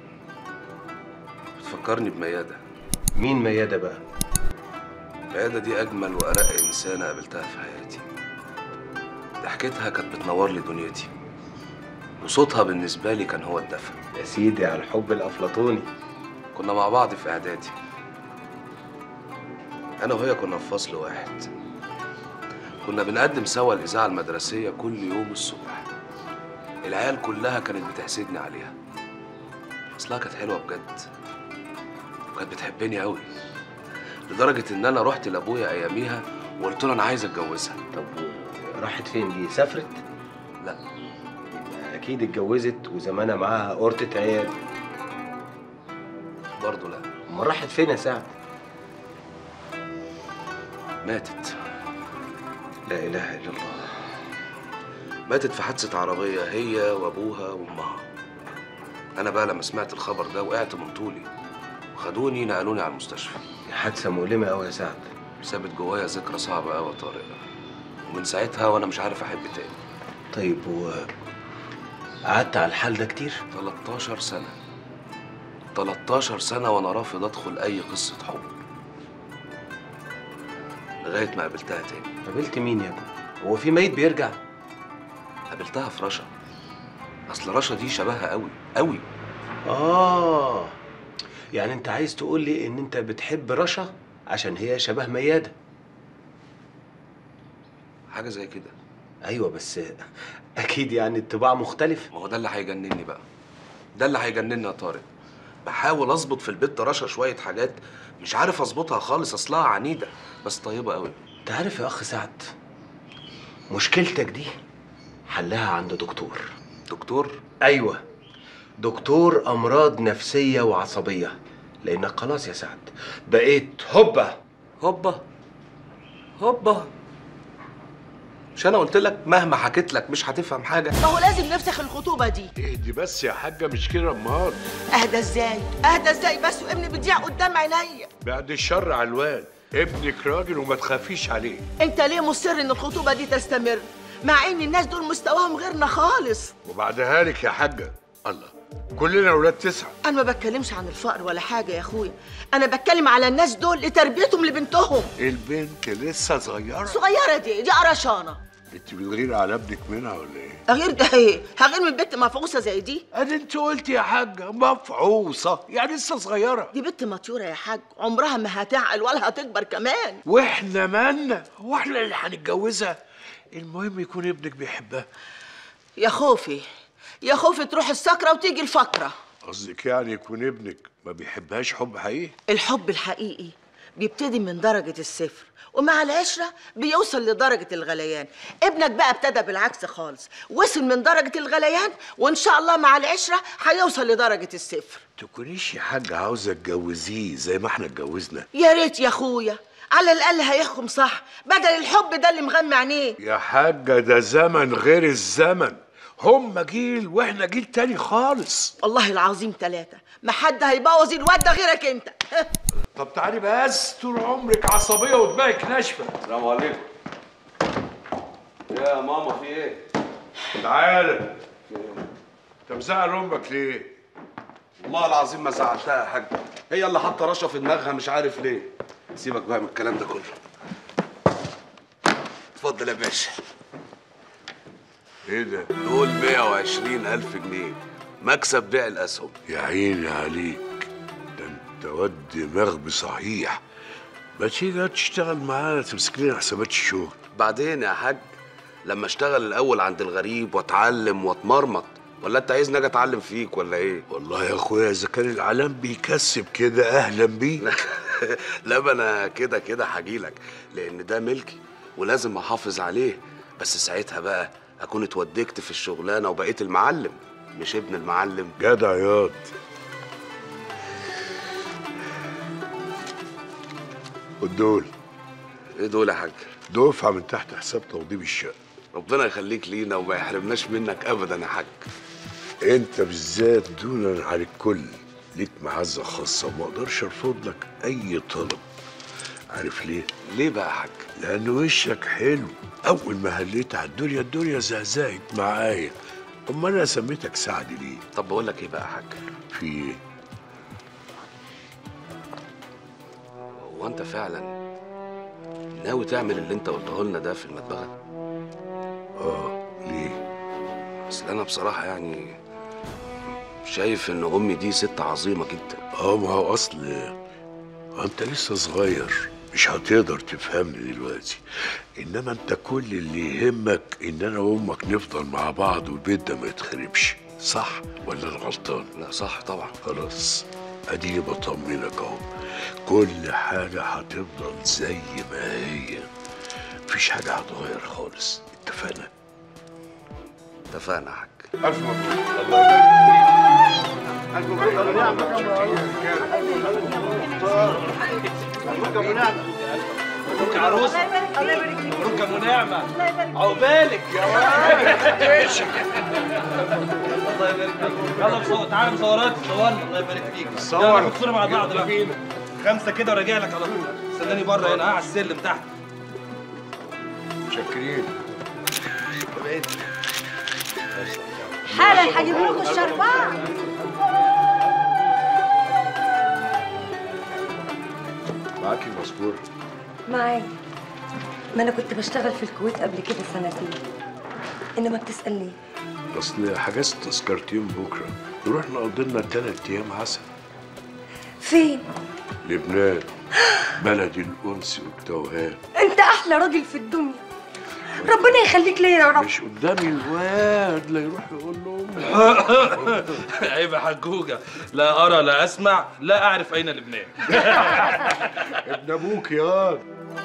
بتفكرني بميادة مين ميادة بقى؟ ميادة دي أجمل وأرق إنسانة قابلتها في حياتي ضحكتها كانت بتنور لي دنيتي وصوتها بالنسبة لي كان هو الدفى يا سيدي على الحب الأفلاطوني كنا مع بعض في إعدادي أنا وهي كنا في فصل واحد كنا بنقدم سوا الإذاعة المدرسية كل يوم الصبح العيال كلها كانت بتحسدني عليها أصلها كانت حلوة بجد وكانت بتحبني أوي لدرجة إن أنا رحت لأبويا أياميها وقلت له أنا عايز أتجوزها طب راحت فين دي سافرت لا اكيد اتجوزت وزمانها معاها قرطة عيال برضه لا امال راحت فين يا سعد ماتت لا اله الا الله ماتت في حادثة عربية هي وأبوها وأمها أنا بقى لما سمعت الخبر ده وقعت من طولي وخدوني نقلوني على المستشفى حادثة مؤلمة أوي يا سعد سابت جوايا ذكرى صعبة أوي يا طارق ومن ساعتها وأنا مش عارف أحب تاني طيب و قعدت على الحال ده كتير 13 سنة 13 سنة وأنا رافض أدخل أي قصة حب لغاية ما قابلتها تاني قابلت مين يا ابني؟ هو في ميت بيرجع؟ قابلتها في رشا أصل رشا دي شبهها أوي أوي آه يعني أنت عايز تقول لي إن أنت بتحب رشا عشان هي شبه ميادة حاجة زي كده أيوة بس أكيد يعني الطباع مختلف ما هو ده اللي هيجنني بقى ده اللي هيجنني يا طارق بحاول اظبط في البيت رشا شويه حاجات مش عارف اظبطها خالص اصلها عنيده بس طيبه قوي أنت عارف يا أخ سعد مشكلتك دي حلها عند دكتور دكتور؟ أيوة دكتور أمراض نفسية وعصبية لأنك خلاص يا سعد بقيت هوبا هوبا هوبا مش انا قلت لك مهما حكيت لك مش هتفهم حاجه ما هو لازم نفسخ الخطوبة دي اهدي بس يا حاجه مش كده امال اهدى ازاي اهدى ازاي بس وابني بيضيع قدام عينيا بعد الشر على الواد ابنك راجل وما تخافيش عليه انت ليه مصر ان الخطوبة دي تستمر مع ان الناس دول مستواهم غيرنا خالص وبعدها لك يا حاجه الله كلنا ولاد تسعه انا ما بتكلمش عن الفقر ولا حاجة يا اخويا انا بتكلم على الناس دول لتربيتهم لبنتهم البنت لسه صغيره صغيرة دي دي قرشانة انت بتغير على ابنك منها ولا ايه غير ده ايه هغير من بنت مفعوصة زي دي ادي انت قلت يا حاجه مفعوصه يعني لسه صغيره دي بنت مطيورة يا حاج عمرها ما هتعقل ولا هتكبر كمان واحنا مالنا هو احنا اللي هنتجوزها المهم يكون ابنك بيحبها يا خوفي يا خوفي تروح السكرة وتيجي الفقرة قصدك يعني يكون ابنك ما بيحبهاش حب حقيقي الحب الحقيقي بيبتدي من درجة الصفر ومع العشرة بيوصل لدرجة الغليان ابنك بقى ابتدى بالعكس خالص وصل من درجة الغليان وإن شاء الله مع العشرة هيوصل لدرجة الصفر تكونيش يا حاجه عاوزه تجوزيه زي ما احنا اتجوزنا يا ريت يا أخويا على الأقل هيحكم صح بدل الحب ده اللي مغمى عينيه يا حاجه ده زمن غير الزمن هم جيل واحنا جيل تاني خالص والله العظيم ثلاثة ما حد هيبوظ الواد ده غيرك انت طب تعالي بس طول عمرك عصبيه ودماغك ناشفه السلام عليكم يا ماما في ايه؟ تعالى انت مزعل امك ليه؟ والله العظيم ما زعلتها يا حاج هي اللي حاطه رشا في دماغها مش عارف ليه سيبك بقى من الكلام ده كله اتفضل يا باشا ايه ده؟ دول 120 ألف جنيه مكسب بيع الأسهم يا عيني عليك ده انت واد دماغ بصحيح ما تيجي تشتغل معانا تمسك لنا حسابات الشغل بعدين يا حاج لما اشتغل الأول عند الغريب واتعلم واتمرمط ولا انت عايزني اجي اتعلم فيك ولا ايه؟ والله يا اخويا اذا كان العالم بيكسب كده اهلا بيه لا ما انا كده كده هجيلك لان ده ملكي ولازم احافظ عليه بس ساعتها بقى اكون اتودكت في الشغلانه وبقيت المعلم مش ابن المعلم جدع ياض والدول ايه دول يا حاج؟ دفعه من تحت حساب توضيب الشقه ربنا يخليك لينا وما يحرمناش منك ابدا يا حاج انت بالذات دونا عن الكل ليك معزه خاصه وما اقدرش ارفض لك اي طلب عارف ليه؟ ليه بقى يا حاج؟ لان وشك حلو اول ما هليت على الدنيا الدنيا زهزهت معايا امال انا سميتك سعد ليه؟ طب بقول لك ايه بقى يا حاج؟ في ايه؟ هو انت فعلا ناوي تعمل اللي انت قلته لنا ده في المدبغه؟ اه ليه؟ اصل انا بصراحه يعني شايف ان امي دي ست عظيمه جدا اه ما هو اصل انت لسه صغير مش هتقدر تفهمني دلوقتي انما انت كل اللي يهمك ان انا وامك نفضل مع بعض والبيت ده ما يتخربش صح ولا انا غلطان لا صح طبعا خلاص اديني بطمنك اهو كل حاجه هتفضل زي ما هي مفيش حاجه هتغير خالص اتفقنا اتفقنا يا حاج الف مبروك الله يبارك مبروك يا عروسه مبروك يا منعمه عقبالك يا الله يبارك فيك يلا بصور تعالى مصورات صورنا الله يبارك فيك صور. يلا ناخد صوره مع بعض بقى خمسه كده وراجع لك على طول استناني بره هنا ها، على السلم تحت شاكرين حالا هجيب لكم الشربات معاكي المذكور معايا ما انا كنت بشتغل في الكويت قبل كده سنتين انما بتسال ليه اصل حجزت تذكرتين بكره نروح نقضي لنا ثلاث ايام عسل فين لبنان بلد الانس والتوهان انت احلى راجل في الدنيا ربنا يخليك ليا يا رب مش قدامي الواد لا يروح يقول له عيب يا حجوجه لا ارى لا اسمع لا اعرف اين لبنان ابن ابوك يا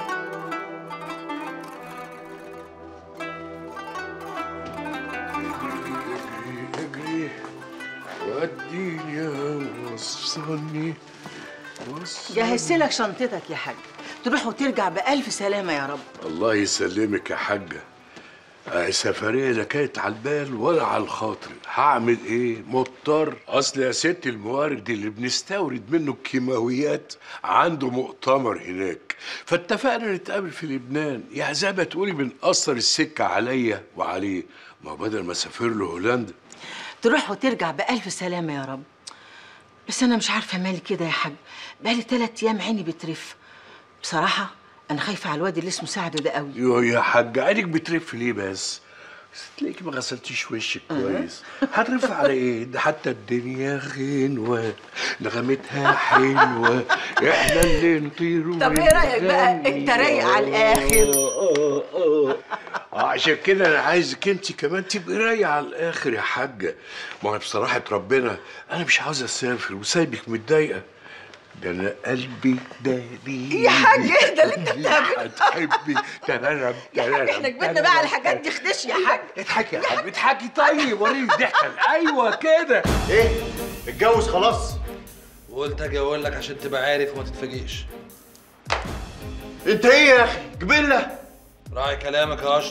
اجري وديني يا وصلني وصلني جهزت لك شنطتك يا حاج تروح وترجع بألف سلامة يا رب الله يسلمك يا حاجة آه، سفرية لا كانت على البال ولا على الخاطر هعمل ايه مضطر اصل يا ست الموارد اللي بنستورد منه الكيماويات عنده مؤتمر هناك فاتفقنا نتقابل في لبنان يا زي ما تقولي بنقصر السكة عليا وعليه ما بدل ما اسافر له هولندا تروح وترجع بألف سلامة يا رب بس أنا مش عارفة مالي كده يا حاج بقالي تلات أيام عيني بترف بصراحة أنا خايفة على الواد اللي اسمه سعد ده قوي يو يا حاج عينك بترف ليه بس؟ بس تلاقيكي ما غسلتيش وشك كويس هترف على ايه؟ ده حتى الدنيا غنوة نغمتها حلوة احنا اللي نطير طب إيه رأيك بقى؟ ونغني. أنت رايق على الآخر. آه، آه، آه. آه، عشان كده انا عايزك انت كمان تبقي رايقة على الاخر يا حاجة ما هو بصراحة ربنا انا مش عاوز اسافر وسايبك متضايقة ده انا قلبي دليل يا حاج اهدى اللي انت بتعمله هتحبي تررم تررم احنا كبرنا بقى على الحاجات دي خدش يا حاج اضحكي يا حاج اضحكي طيب وريني الضحكه ايوه كده ايه اتجوز خلاص وقلت اجي اقول لك عشان تبقى عارف وما تتفاجئش انت ايه يا اخي جبله راعي كلامك يا اشرف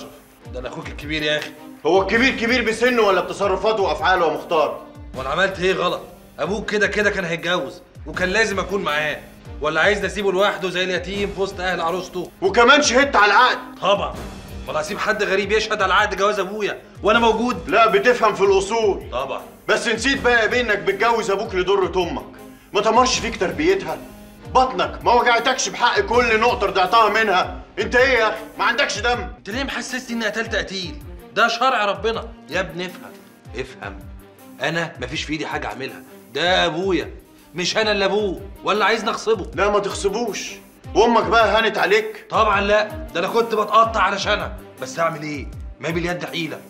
ده انا اخوك الكبير يا اخي هو الكبير كبير بسنه ولا بتصرفاته وافعاله يا مختار وانا عملت ايه غلط ابوك كده كده كان هيتجوز وكان لازم اكون معاه ولا عايزني اسيبه لوحده زي اليتيم في وسط اهل عروسته وكمان شهدت على العقد طبعا ولا هسيب حد غريب يشهد على عقد جواز ابويا وانا موجود لا بتفهم في الاصول طبعا بس نسيت بقى يا بيه انك بتجوز ابوك لضرة امك ما تمرش فيك تربيتها بطنك ما وجعتكش بحق كل نقطة رضعتها منها انت ايه يا اخي ما عندكش دم انت ليه محسسني اني قتلت قتيل ده شرع ربنا يا ابني افهم افهم انا مفيش في ايدي حاجه اعملها ده ابويا مش انا اللي ابوه ولا عايزني اغصبه لا ما تغصبوش وامك بقى هانت عليك طبعا لا ده انا كنت بتقطع علشانها بس اعمل ايه ما باليد حيله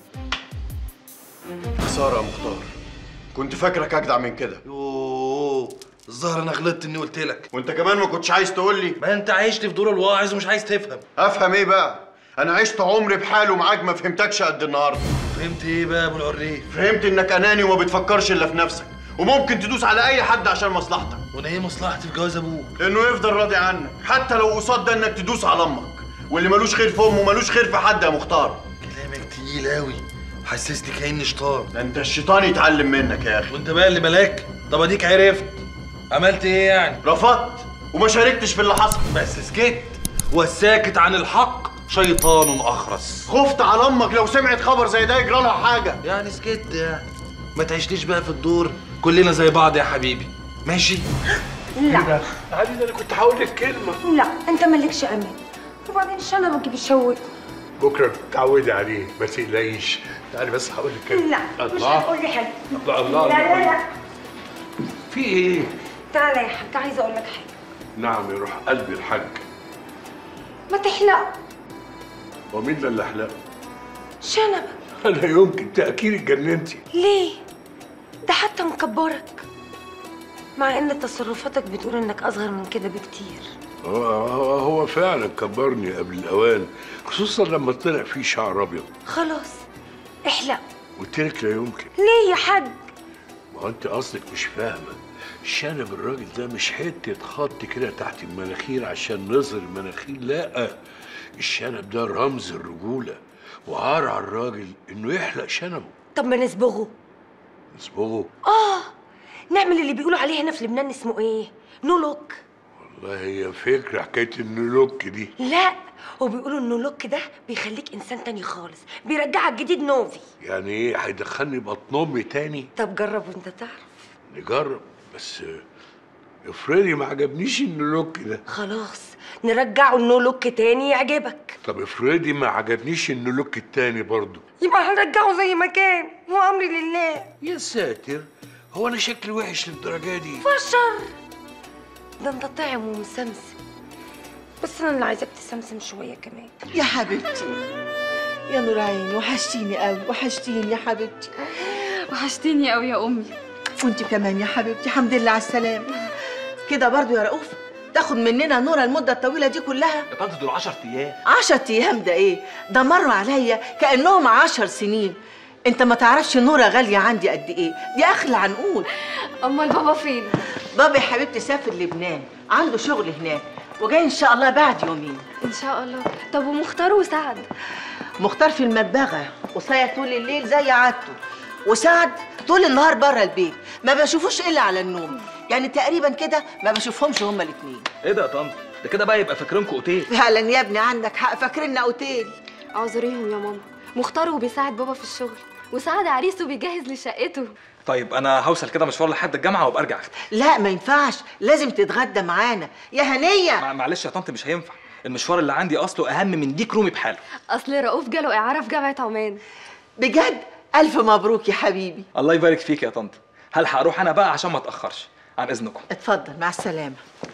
خسارة يا مختار كنت فاكرك اجدع من كده يوه الظاهر انا غلطت اني قلت لك وانت كمان ما كنتش عايز تقول لي ما انت عايشت في دور الواعظ ومش عايز تفهم افهم ايه بقى انا عشت عمري بحاله معاك ما فهمتكش قد النهارده فهمت ايه بقى يا ابو العريف فهمت انك اناني وما بتفكرش الا في نفسك وممكن تدوس على اي حد عشان مصلحتك وانا ايه مصلحتي في جواز ابوك انه يفضل راضي عنك حتى لو قصاد ده انك تدوس على امك واللي ملوش خير في امه ملوش خير في حد يا مختار كلامك تقيل قوي حسسني كاني شيطان ده انت الشيطان يتعلم منك يا اخي وانت بقى اللي ملاك طب اديك عرفت عملت ايه يعني رفضت وما شاركتش في اللي حصل بس سكت والساكت عن الحق شيطان اخرس خفت على امك لو سمعت خبر زي ده يجرى لها حاجه يعني سكت يعني ما تعيشليش بقى في الدور كلنا زي بعض يا حبيبي ماشي لا علي ده انا كنت هقول لك كلمه لا انت مالكش امان وبعدين الشنبك بيشوك بكره تعودي عليه ما تقلقيش تعالي بس هقول لك كلمه لا مش الله هتقول لي حاجه الله الله لا لا الله. لا في ايه تعالى يا حاج عايزه اقول لك حاجه نعم يروح قلبي الحاج ما تحلق ومين ده اللي احلق شنبك انا يمكن تاكيد اتجننتي ليه ده حتى مكبرك مع ان تصرفاتك بتقول انك اصغر من كده بكتير هو هو هو فعلا كبرني قبل الاوان خصوصا لما طلع فيه شعر ابيض خلاص احلق قلت لك لا يمكن ليه يا حاج ما هو انت اصلك مش فاهمه شنب الراجل ده مش حته خط كده تحت المناخير عشان نظهر المناخير لا الشنب ده رمز الرجوله وعار على الراجل انه يحلق شنبه طب ما نصبغه اصبغه اه نعمل اللي بيقولوا عليه هنا في لبنان اسمه ايه نو لوك والله هي فكره حكايه النلوك دي لا وبيقولوا انه لوك ده بيخليك انسان تاني خالص بيرجعك جديد نوفي يعني ايه هيدخلني بطن امي تاني طب جرب وانت تعرف نجرب بس افرضي ما عجبنيش النلوك ده خلاص نرجعه النو لوك تاني يعجبك طب افرضي ما عجبنيش النلوك التاني برضه يبقى هنرجعه زي ما كان هو امري لله يا ساتر هو انا شكلي وحش للدرجه دي فشر ده انت طعم ومسمسم بس انا اللي عايزاك تسمسم شويه كمان يا حبيبتي يا نور عيني وحشتيني قوي وحشتيني يا حبيبتي وحشتيني قوي يا امي وانت كمان يا حبيبتي الحمد لله على السلامه كده برضو يا رؤوف تاخد مننا نورة المدة الطويلة دي كلها يا طنط دول 10 ايام عشر أيام ده إيه؟ ده مروا عليا كأنهم عشر سنين أنت ما تعرفش نورة غالية عندي قد إيه دي أغلى عنقود امال بابا فين بابا يا حبيبتي سافر لبنان عنده شغل هناك وجاي إن شاء الله بعد يومين ان شاء الله طب ومختار وسعد مختار في المدبغة وصايع طول الليل زي عادته وسعد طول النهار بره البيت ما بشوفوش إلا على النوم يعني تقريبا كده ما بشوفهمش هما الاتنين ايه ده يا طنط ده كده بقى يبقى فاكرينكم اوتيل فعلا يا ابني عندك حق فاكريننا اوتيل اعذريهم يا ماما مختار وبيساعد بابا في الشغل وسعد عريس وبيجهز لشقته طيب انا هوصل كده مشوار لحد الجامعه وابقى ارجع اخدك لا ما ينفعش لازم تتغدى معانا يا هنية مع- معلش يا طنط مش هينفع المشوار اللي عندي اصله اهم من ديك رومي بحاله اصل رؤوف جاله اعاره في جامعه عمان بجد الف مبروك يا حبيبي الله يبارك فيك يا طنط هلحق اروح انا بقى عشان ما اتاخرش عن اذنكم اتفضل مع السلامة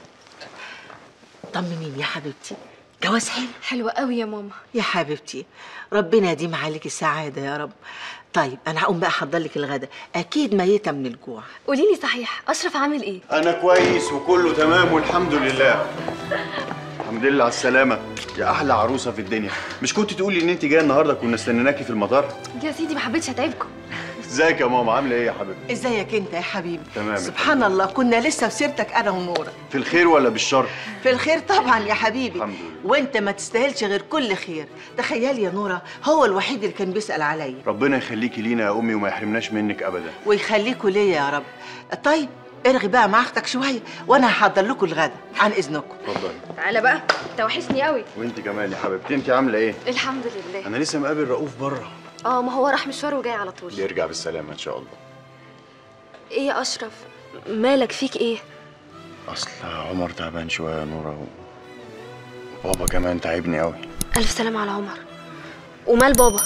طمنيني يا حبيبتي جواز حلو حلوة قوي يا ماما يا حبيبتي ربنا يديم عليك السعادة يا رب طيب أنا هقوم بقى أحضر لك الغدا أكيد ميتة من الجوع قولي لي صحيح اشرف عامل ايه انا كويس وكله تمام والحمد لله الحمد لله على السلامة يا أحلى عروسة في الدنيا مش كنت تقولي إن أنت جاية النهاردة كنا استنيناكي في المطار يا سيدي ما حبيتش اتعبكم ازيك يا ماما عامله ايه يا حبيبتي ازيك انت يا حبيبي تمام سبحان الله كنا لسه في سيرتك انا ونورة في الخير ولا بالشر في الخير طبعا يا حبيبي الحمد لله وانت ما تستاهلش غير كل خير تخيل يا نورة هو الوحيد اللي كان بيسأل عليا ربنا يخليكي لينا يا امي وما يحرمناش منك ابدا ويخليكوا ليا يا رب طيب ارغي بقى مع اختك شويه وانا هحضر لكم الغدا عن اذنكم اتفضلي تعالى بقى انت وحشني قوي وانت كمان يا حبيبتي انت عامله ايه الحمد لله انا لسه مقابل رؤوف بره اه ما هو راح مشوار وجاي على طول يرجع بالسلامه ان شاء الله ايه يا اشرف مالك فيك ايه اصل عمر تعبان شويه يا نوره و... بابا كمان تعبني قوي الف سلام على عمر ومال بابا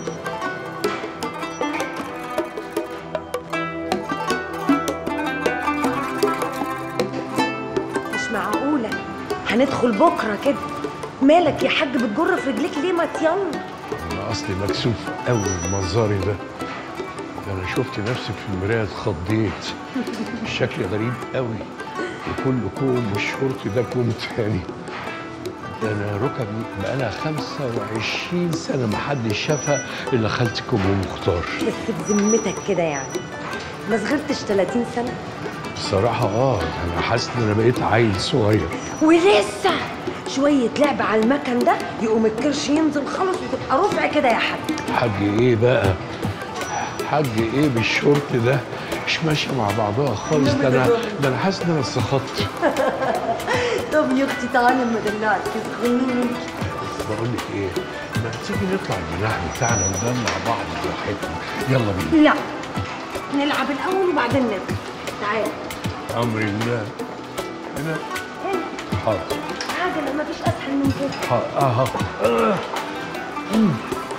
مش معقولة هندخل بكرة كده مالك يا حاج بتجر في رجليك ليه ما يلا انا اصلي مكسوف قوي بمنظري ده ده انا شفت نفسي في المرايه اتخضيت الشكل غريب قوي وكل كوم والشورت ده كوم تاني ده انا ركبي بقالها 25 سنه ما حدش شافها الا خالتك ام مختار بس بذمتك كده يعني ما صغرتش 30 سنة بصراحه اه انا حاسس ان انا بقيت عيل صغير ولسه شوية لعب على المكن ده يقوم الكرش ينزل خالص وتبقى رفع كده يا حاج حاج ايه بقى حاج ايه بالشورت ده مش ماشيه مع بعضها خالص ده انا ده انا حاسس ان انا اتسخطت طب يا اختي تعالي اما ادلعك كده خليني بقول لك ايه ما تيجي نطلع الجناح بتاعنا وننام مع بعض براحتنا يلا بينا لا نلعب الاول وبعدين نرجع تعالى امر الله هنا هنا حاضر عجلة ما فيش اسهل من كده حاضر اه آه. مم.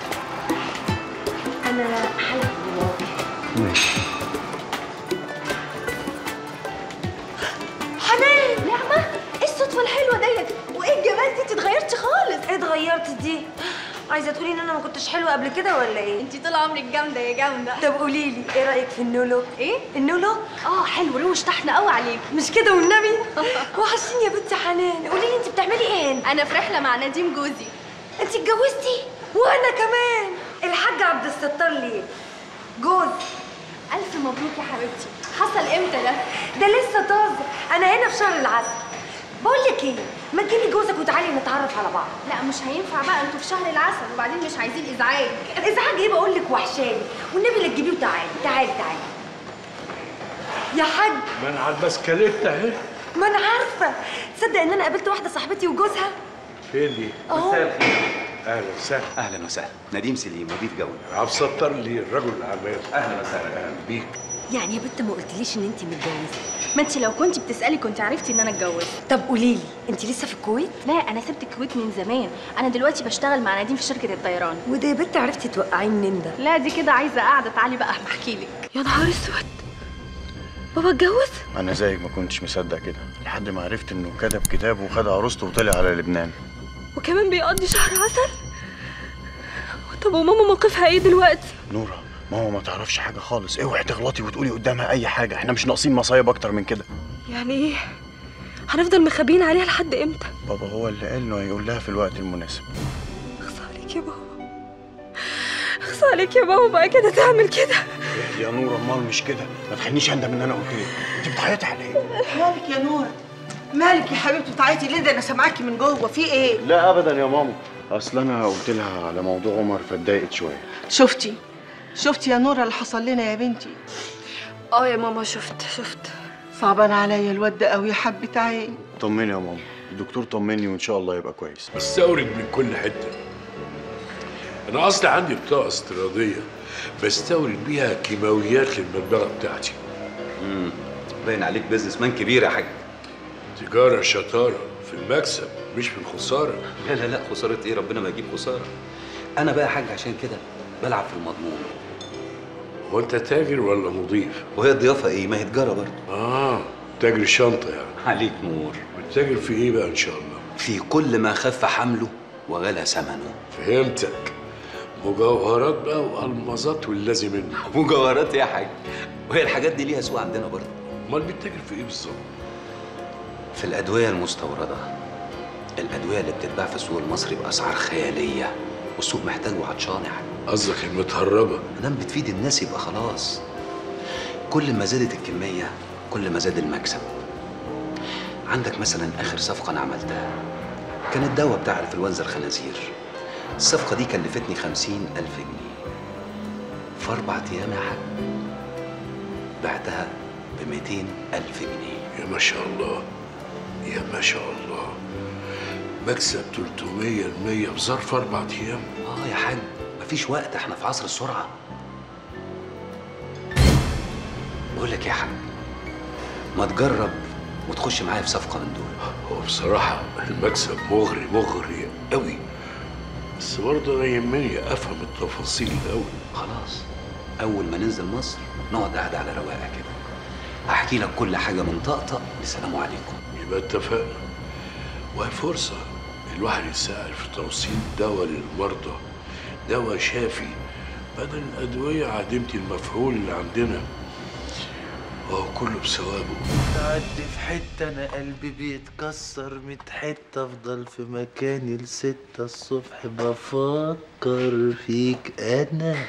انا حلقة جواكي ماشي حنان نعمة ايه الصدفة الحلوة ديت وايه الجمال دي انت اتغيرتي خالص ايه اتغيرت دي عايزه تقولي ان انا ما كنتش حلوه قبل كده ولا ايه انت طول عمرك جامدة يا جامدة طب قولي لي ايه رايك في النو لوك ايه النو لوك اه حلو روش طحنة قوي عليك مش كده والنبي وحشيني يا بنت حنان قولي لي انت بتعملي ايه هنا انا في رحلة مع نديم جوزي انت اتجوزتي وانا كمان الحاج عبد الستار ليه جوز الف مبروك يا حبيبتي حصل امتى ده ده لسه طازه انا هنا في شهر العسل بقول لك ايه ما تجيبي جوزك وتعالي نتعرف على بعض لا مش هينفع بقى انتوا في شهر العسل وبعدين مش عايزين ازعاج ازعاج ايه بقول لك وحشاني والنبي لا تجيبيه وتعالي تعالي تعالي يا حاج ما انا على البسكليت اهي ما انا عارفه تصدق ان انا قابلت واحده صاحبتي وجوزها فين دي؟ اهو اهلا وسهلا اهلا وسهلا نديم سليم مضيف جوي عبد الستار لي الرجل الاعمال اهلا وسهلا اهلا بيك يعني يا بنت ما قلتليش ان انت متجوزه ما انت لو كنت بتسالي كنت عرفتي ان انا اتجوزت طب قولي لي انت لسه في الكويت لا انا سبت الكويت من زمان انا دلوقتي بشتغل مع نديم في شركه الطيران وده يا بنت عرفتي توقعيه منين ده لا دي كده عايزه قاعده تعالي بقى احكي لك يا نهار اسود بابا اتجوز انا زيك ما كنتش مصدق كده لحد ما عرفت انه كتب كتاب وخد عروسته وطلع على لبنان وكمان بيقضي شهر عسل طب وماما موقفها ايه دلوقتي نوره ماما ما تعرفش حاجه خالص اوعي تغلطي وتقولي قدامها اي حاجه احنا مش ناقصين مصايب اكتر من كده يعني ايه هنفضل مخبيين عليها لحد امتى بابا هو اللي قال انه هيقول لها في الوقت المناسب اخص عليك يا بابا اخص عليك يا بابا بقى كده تعمل كده اهدي يا نوره امال مش كده ما تخلينيش اندم ان انا قلت لك انت بتعيطي على ايه مالك يا نورة مالك يا حبيبتي بتعيطي ليه ده انا سامعاكي من جوه في ايه لا ابدا يا ماما اصل انا قلت لها على موضوع عمر فاتضايقت شويه شفتي شفتي يا نورة اللي حصل لنا يا بنتي اه يا ماما شفت شفت صعبان عليا الواد ده قوي يا حبة عين طمني يا ماما الدكتور طمني وان شاء الله يبقى كويس بستورد من كل حته انا اصلي عندي بطاقه استيراديه بستورد بيها كيماويات للمدبغه بتاعتي امم باين عليك بيزنس مان كبير يا حاج تجاره شطاره في المكسب مش في الخساره لا لا لا خساره ايه ربنا ما يجيب خساره انا بقى يا حاج عشان كده بلعب في المضمون هو انت تاجر ولا مضيف وهي الضيافه ايه ما هي تجاره برضه اه تاجر شنطه يعني عليك نور بتتاجر في ايه بقى ان شاء الله في كل ما خف حمله وغلى ثمنه فهمتك مجوهرات بقى والمازات واللازم منه مجوهرات يا حاج وهي الحاجات دي ليها سوق عندنا برضه امال بتتاجر في ايه بالظبط في الادويه المستورده الادويه اللي بتتباع في السوق المصري باسعار خياليه والسوق محتاج وعطشان يا حاج قصدك المتهربه مادام بتفيد الناس يبقى خلاص كل ما زادت الكميه كل ما زاد المكسب عندك مثلا اخر صفقه انا عملتها كان الدواء بتاع انفلونزا الخنازير الصفقه دي كلفتني خمسين الف جنيه في اربع ايام يا حاج بعتها ب الف جنيه يا ما شاء الله يا ما شاء الله مكسب 300 المية في ظرف أربع أيام اه يا حاج مفيش وقت احنا في عصر السرعه بقول لك يا حاج ما تجرب وتخش معايا في صفقه من دول هو بصراحة المكسب مغري مغري قوي بس برضه أنا يهمني أفهم التفاصيل الأول خلاص اول ما ننزل مصر نقعد قاعده على رواقه كده احكي لك كل حاجه من طقطق لسلام عليكم يبقى اتفقنا وهي فرصة الواحد يسأل في توصيل دواء للمرضى دواء شافي بدل الأدوية عديمة المفعول اللي عندنا وهو كله بثوابه تعدي في حتة أنا قلبي بيتكسر ميت حتة أفضل في مكاني لستة الصبح بفكر فيك أنا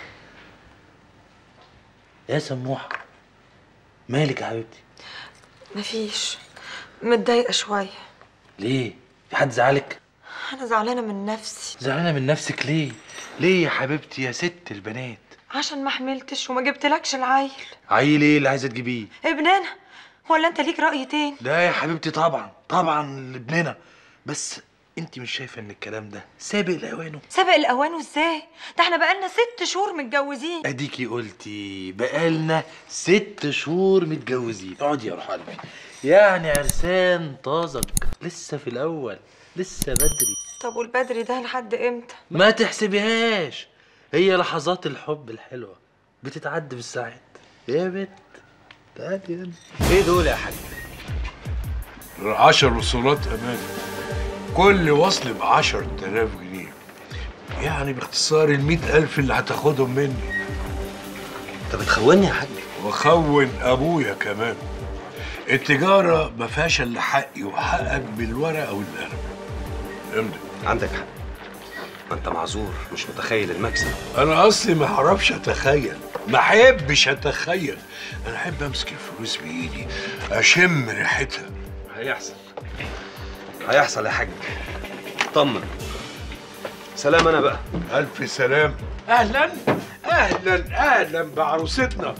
يا سموحة مالك يا حبيبتي؟ مفيش متضايقة شوية ليه؟ في حد زعلك؟ أنا زعلانة من نفسي زعلانة من نفسك ليه؟ ليه يا حبيبتي يا ست البنات؟ عشان ما حملتش وما جبتلكش العيل عيل ايه اللي عايزة تجيبيه؟ ابننا ولا انت ليك رأي تاني لا يا حبيبتي طبعا طبعا لابننا بس انت مش شايفة ان الكلام ده سابق لأوانه؟ سابق الأوان ازاي ده احنا بقالنا ست شهور متجوزين اديكي قلتي بقالنا ست شهور متجوزين اقعدي يا روح قلبي يعني عرسان طازج لسه في الاول لسه بدري طب والبدري ده لحد امتى ما تحسبيهاش هي لحظات الحب الحلوه بتتعدي بالساعات يا بت تعالي هنا ايه دول يا حاج عشر وصولات أمان كل وصل ب 10000 جنيه يعني باختصار ال 100000 اللي هتاخدهم مني انت بتخوني يا حاج وخون ابويا كمان التجاره ما فيهاش الا حقي وحقك بالورقه والقلم امضي عندك حق ما انت معذور مش متخيل المكسب انا اصلي ما اعرفش اتخيل ما احبش اتخيل انا احب امسك الفلوس بايدي اشم ريحتها هيحصل هيحصل يا حاج طمن سلام انا بقى الف سلام اهلا اهلا اهلا بعروستنا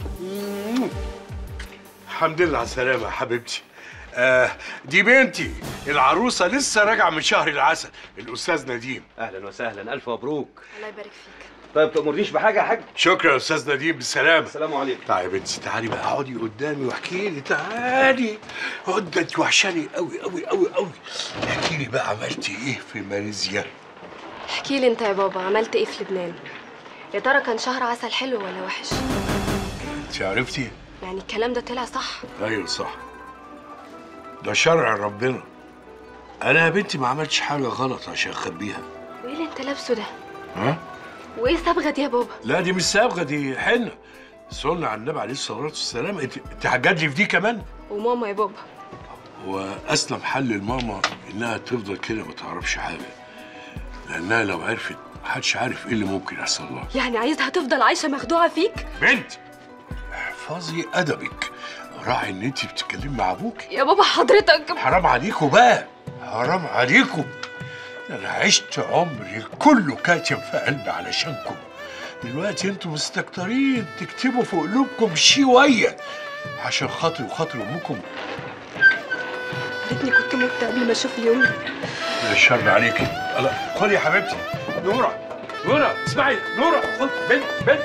الحمد لله على السلامه يا حبيبتي آه دي بنتي العروسه لسه راجعه من شهر العسل الاستاذ نديم اهلا وسهلا الف مبروك الله يبارك فيك طيب تأمرنيش بحاجه يا حاج شكرا يا استاذ نديم بالسلامه السلام عليكم تعالي يا بنتي تعالي بقى اقعدي قدامي واحكي لي تعالي اقعد انت وحشاني قوي قوي قوي قوي احكي لي بقى عملتي ايه في ماليزيا احكي لي انت يا بابا عملت ايه في لبنان يا ترى كان شهر عسل حلو ولا وحش انت عرفتي يعني الكلام ده طلع صح ايوه صح ده شرع ربنا انا يا بنتي ما عملتش حاجه غلط عشان اخبيها وايه اللي انت لابسه ده ها وايه صبغه دي يا بابا لا دي مش صبغه دي حنه صلنا على النبي عليه الصلاه والسلام انت انت هتجادلي في دي كمان وماما يا بابا واسلم حل لماما انها تفضل كده ما تعرفش حاجه لانها لو عرفت محدش عارف ايه اللي ممكن يحصل لها يعني عايزها تفضل عايشه مخدوعه فيك بنت احفظي ادبك راعي ان انت بتتكلمي مع ابوك يا بابا حضرتك حرام عليكم بقى حرام عليكم انا عشت عمري كله كاتم في قلبي علشانكم دلوقتي انتوا مستكترين تكتبوا في قلوبكم شويه عشان خاطري وخاطر امكم ريتني كنت مت قبل ما اشوف اليوم ده يا الشر عليكي الله خدي يا حبيبتي نورة نورة اسمعي نورة خد بنت بنت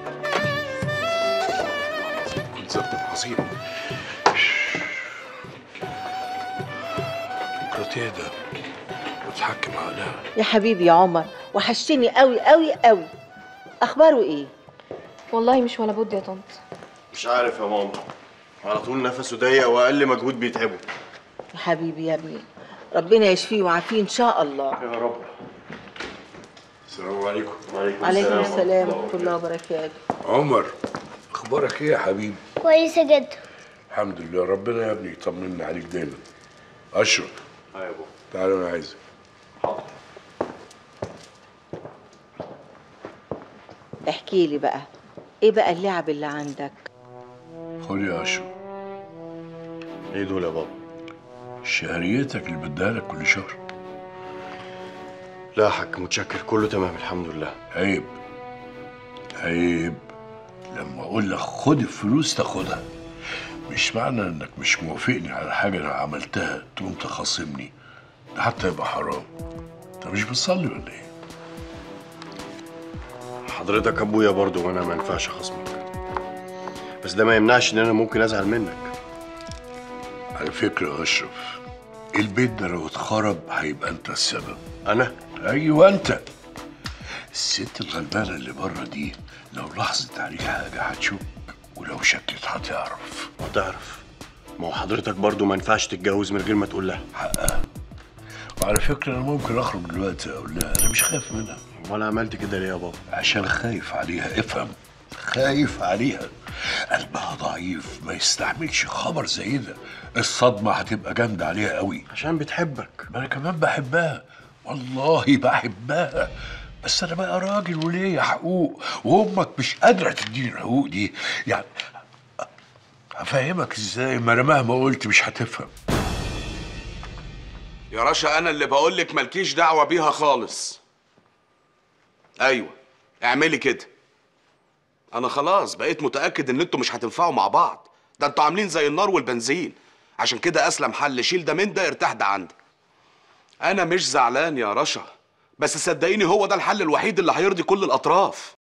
كنت ظبط عظيم بكرة تهدى وتحكم عقلها يا حبيبي يا عمر وحشتني قوي قوي قوي اخباره ايه والله مش ولا بد يا طنط مش عارف يا ماما على طول نفسه ضيق واقل مجهود بيتعبه يا حبيبي يا ابني ربنا يشفيه ويعافيه ان شاء الله يا رب السلام عليكم وعليكم عليكم السلام ورحمه الله وبركاته عمر اخبارك ايه يا حبيبي كويسة جدا الحمد لله ربنا يا ابني يطمنا عليك دايما اشرف ايوه يا بابا تعالى انا عايزك احكي لي بقى ايه بقى اللعب اللي عندك خد يا اشرف ايه دول يا بابا شهريتك اللي بديها لك كل شهر لا يا حاج متشكر كله تمام الحمد لله عيب عيب لما اقول لك خد الفلوس تاخدها مش معنى انك مش موافقني على حاجه انا عملتها تقوم تخاصمني ده حتى يبقى حرام انت مش بتصلي ولا ايه حضرتك ابويا برضو وانا ما ينفعش اخصمك بس ده ما يمنعش ان انا ممكن ازعل منك على فكره يا اشرف البيت ده لو اتخرب هيبقى انت السبب انا ايوه انت الست الغلبانه اللي بره دي لو لاحظت عليك حاجه هتشك ولو شكت هتعرف هتعرف ما هو حضرتك برضو ما ينفعش تتجوز من غير ما تقول لها حقها وعلى فكره انا ممكن اخرج دلوقتي اقول لها انا مش خايف منها ولا عملت كده ليه يا بابا عشان خايف عليها افهم خايف عليها قلبها ضعيف ما يستحملش خبر زي ده الصدمه هتبقى جامده عليها قوي عشان بتحبك ما انا كمان بحبها والله بحبها بس انا بقى راجل وليا حقوق وامك مش قادره تديني الحقوق دي يعني هفهمك ازاي ما انا مهما قلت مش هتفهم يا رشا انا اللي بقول لك مالكيش دعوه بيها خالص ايوه اعملي كده انا خلاص بقيت متاكد ان انتوا مش هتنفعوا مع بعض ده انتوا عاملين زي النار والبنزين عشان كده اسلم حل شيل ده من ده ارتاح ده عندك انا مش زعلان يا رشا بس صدقيني هو ده الحل الوحيد اللي هيرضي كل الاطراف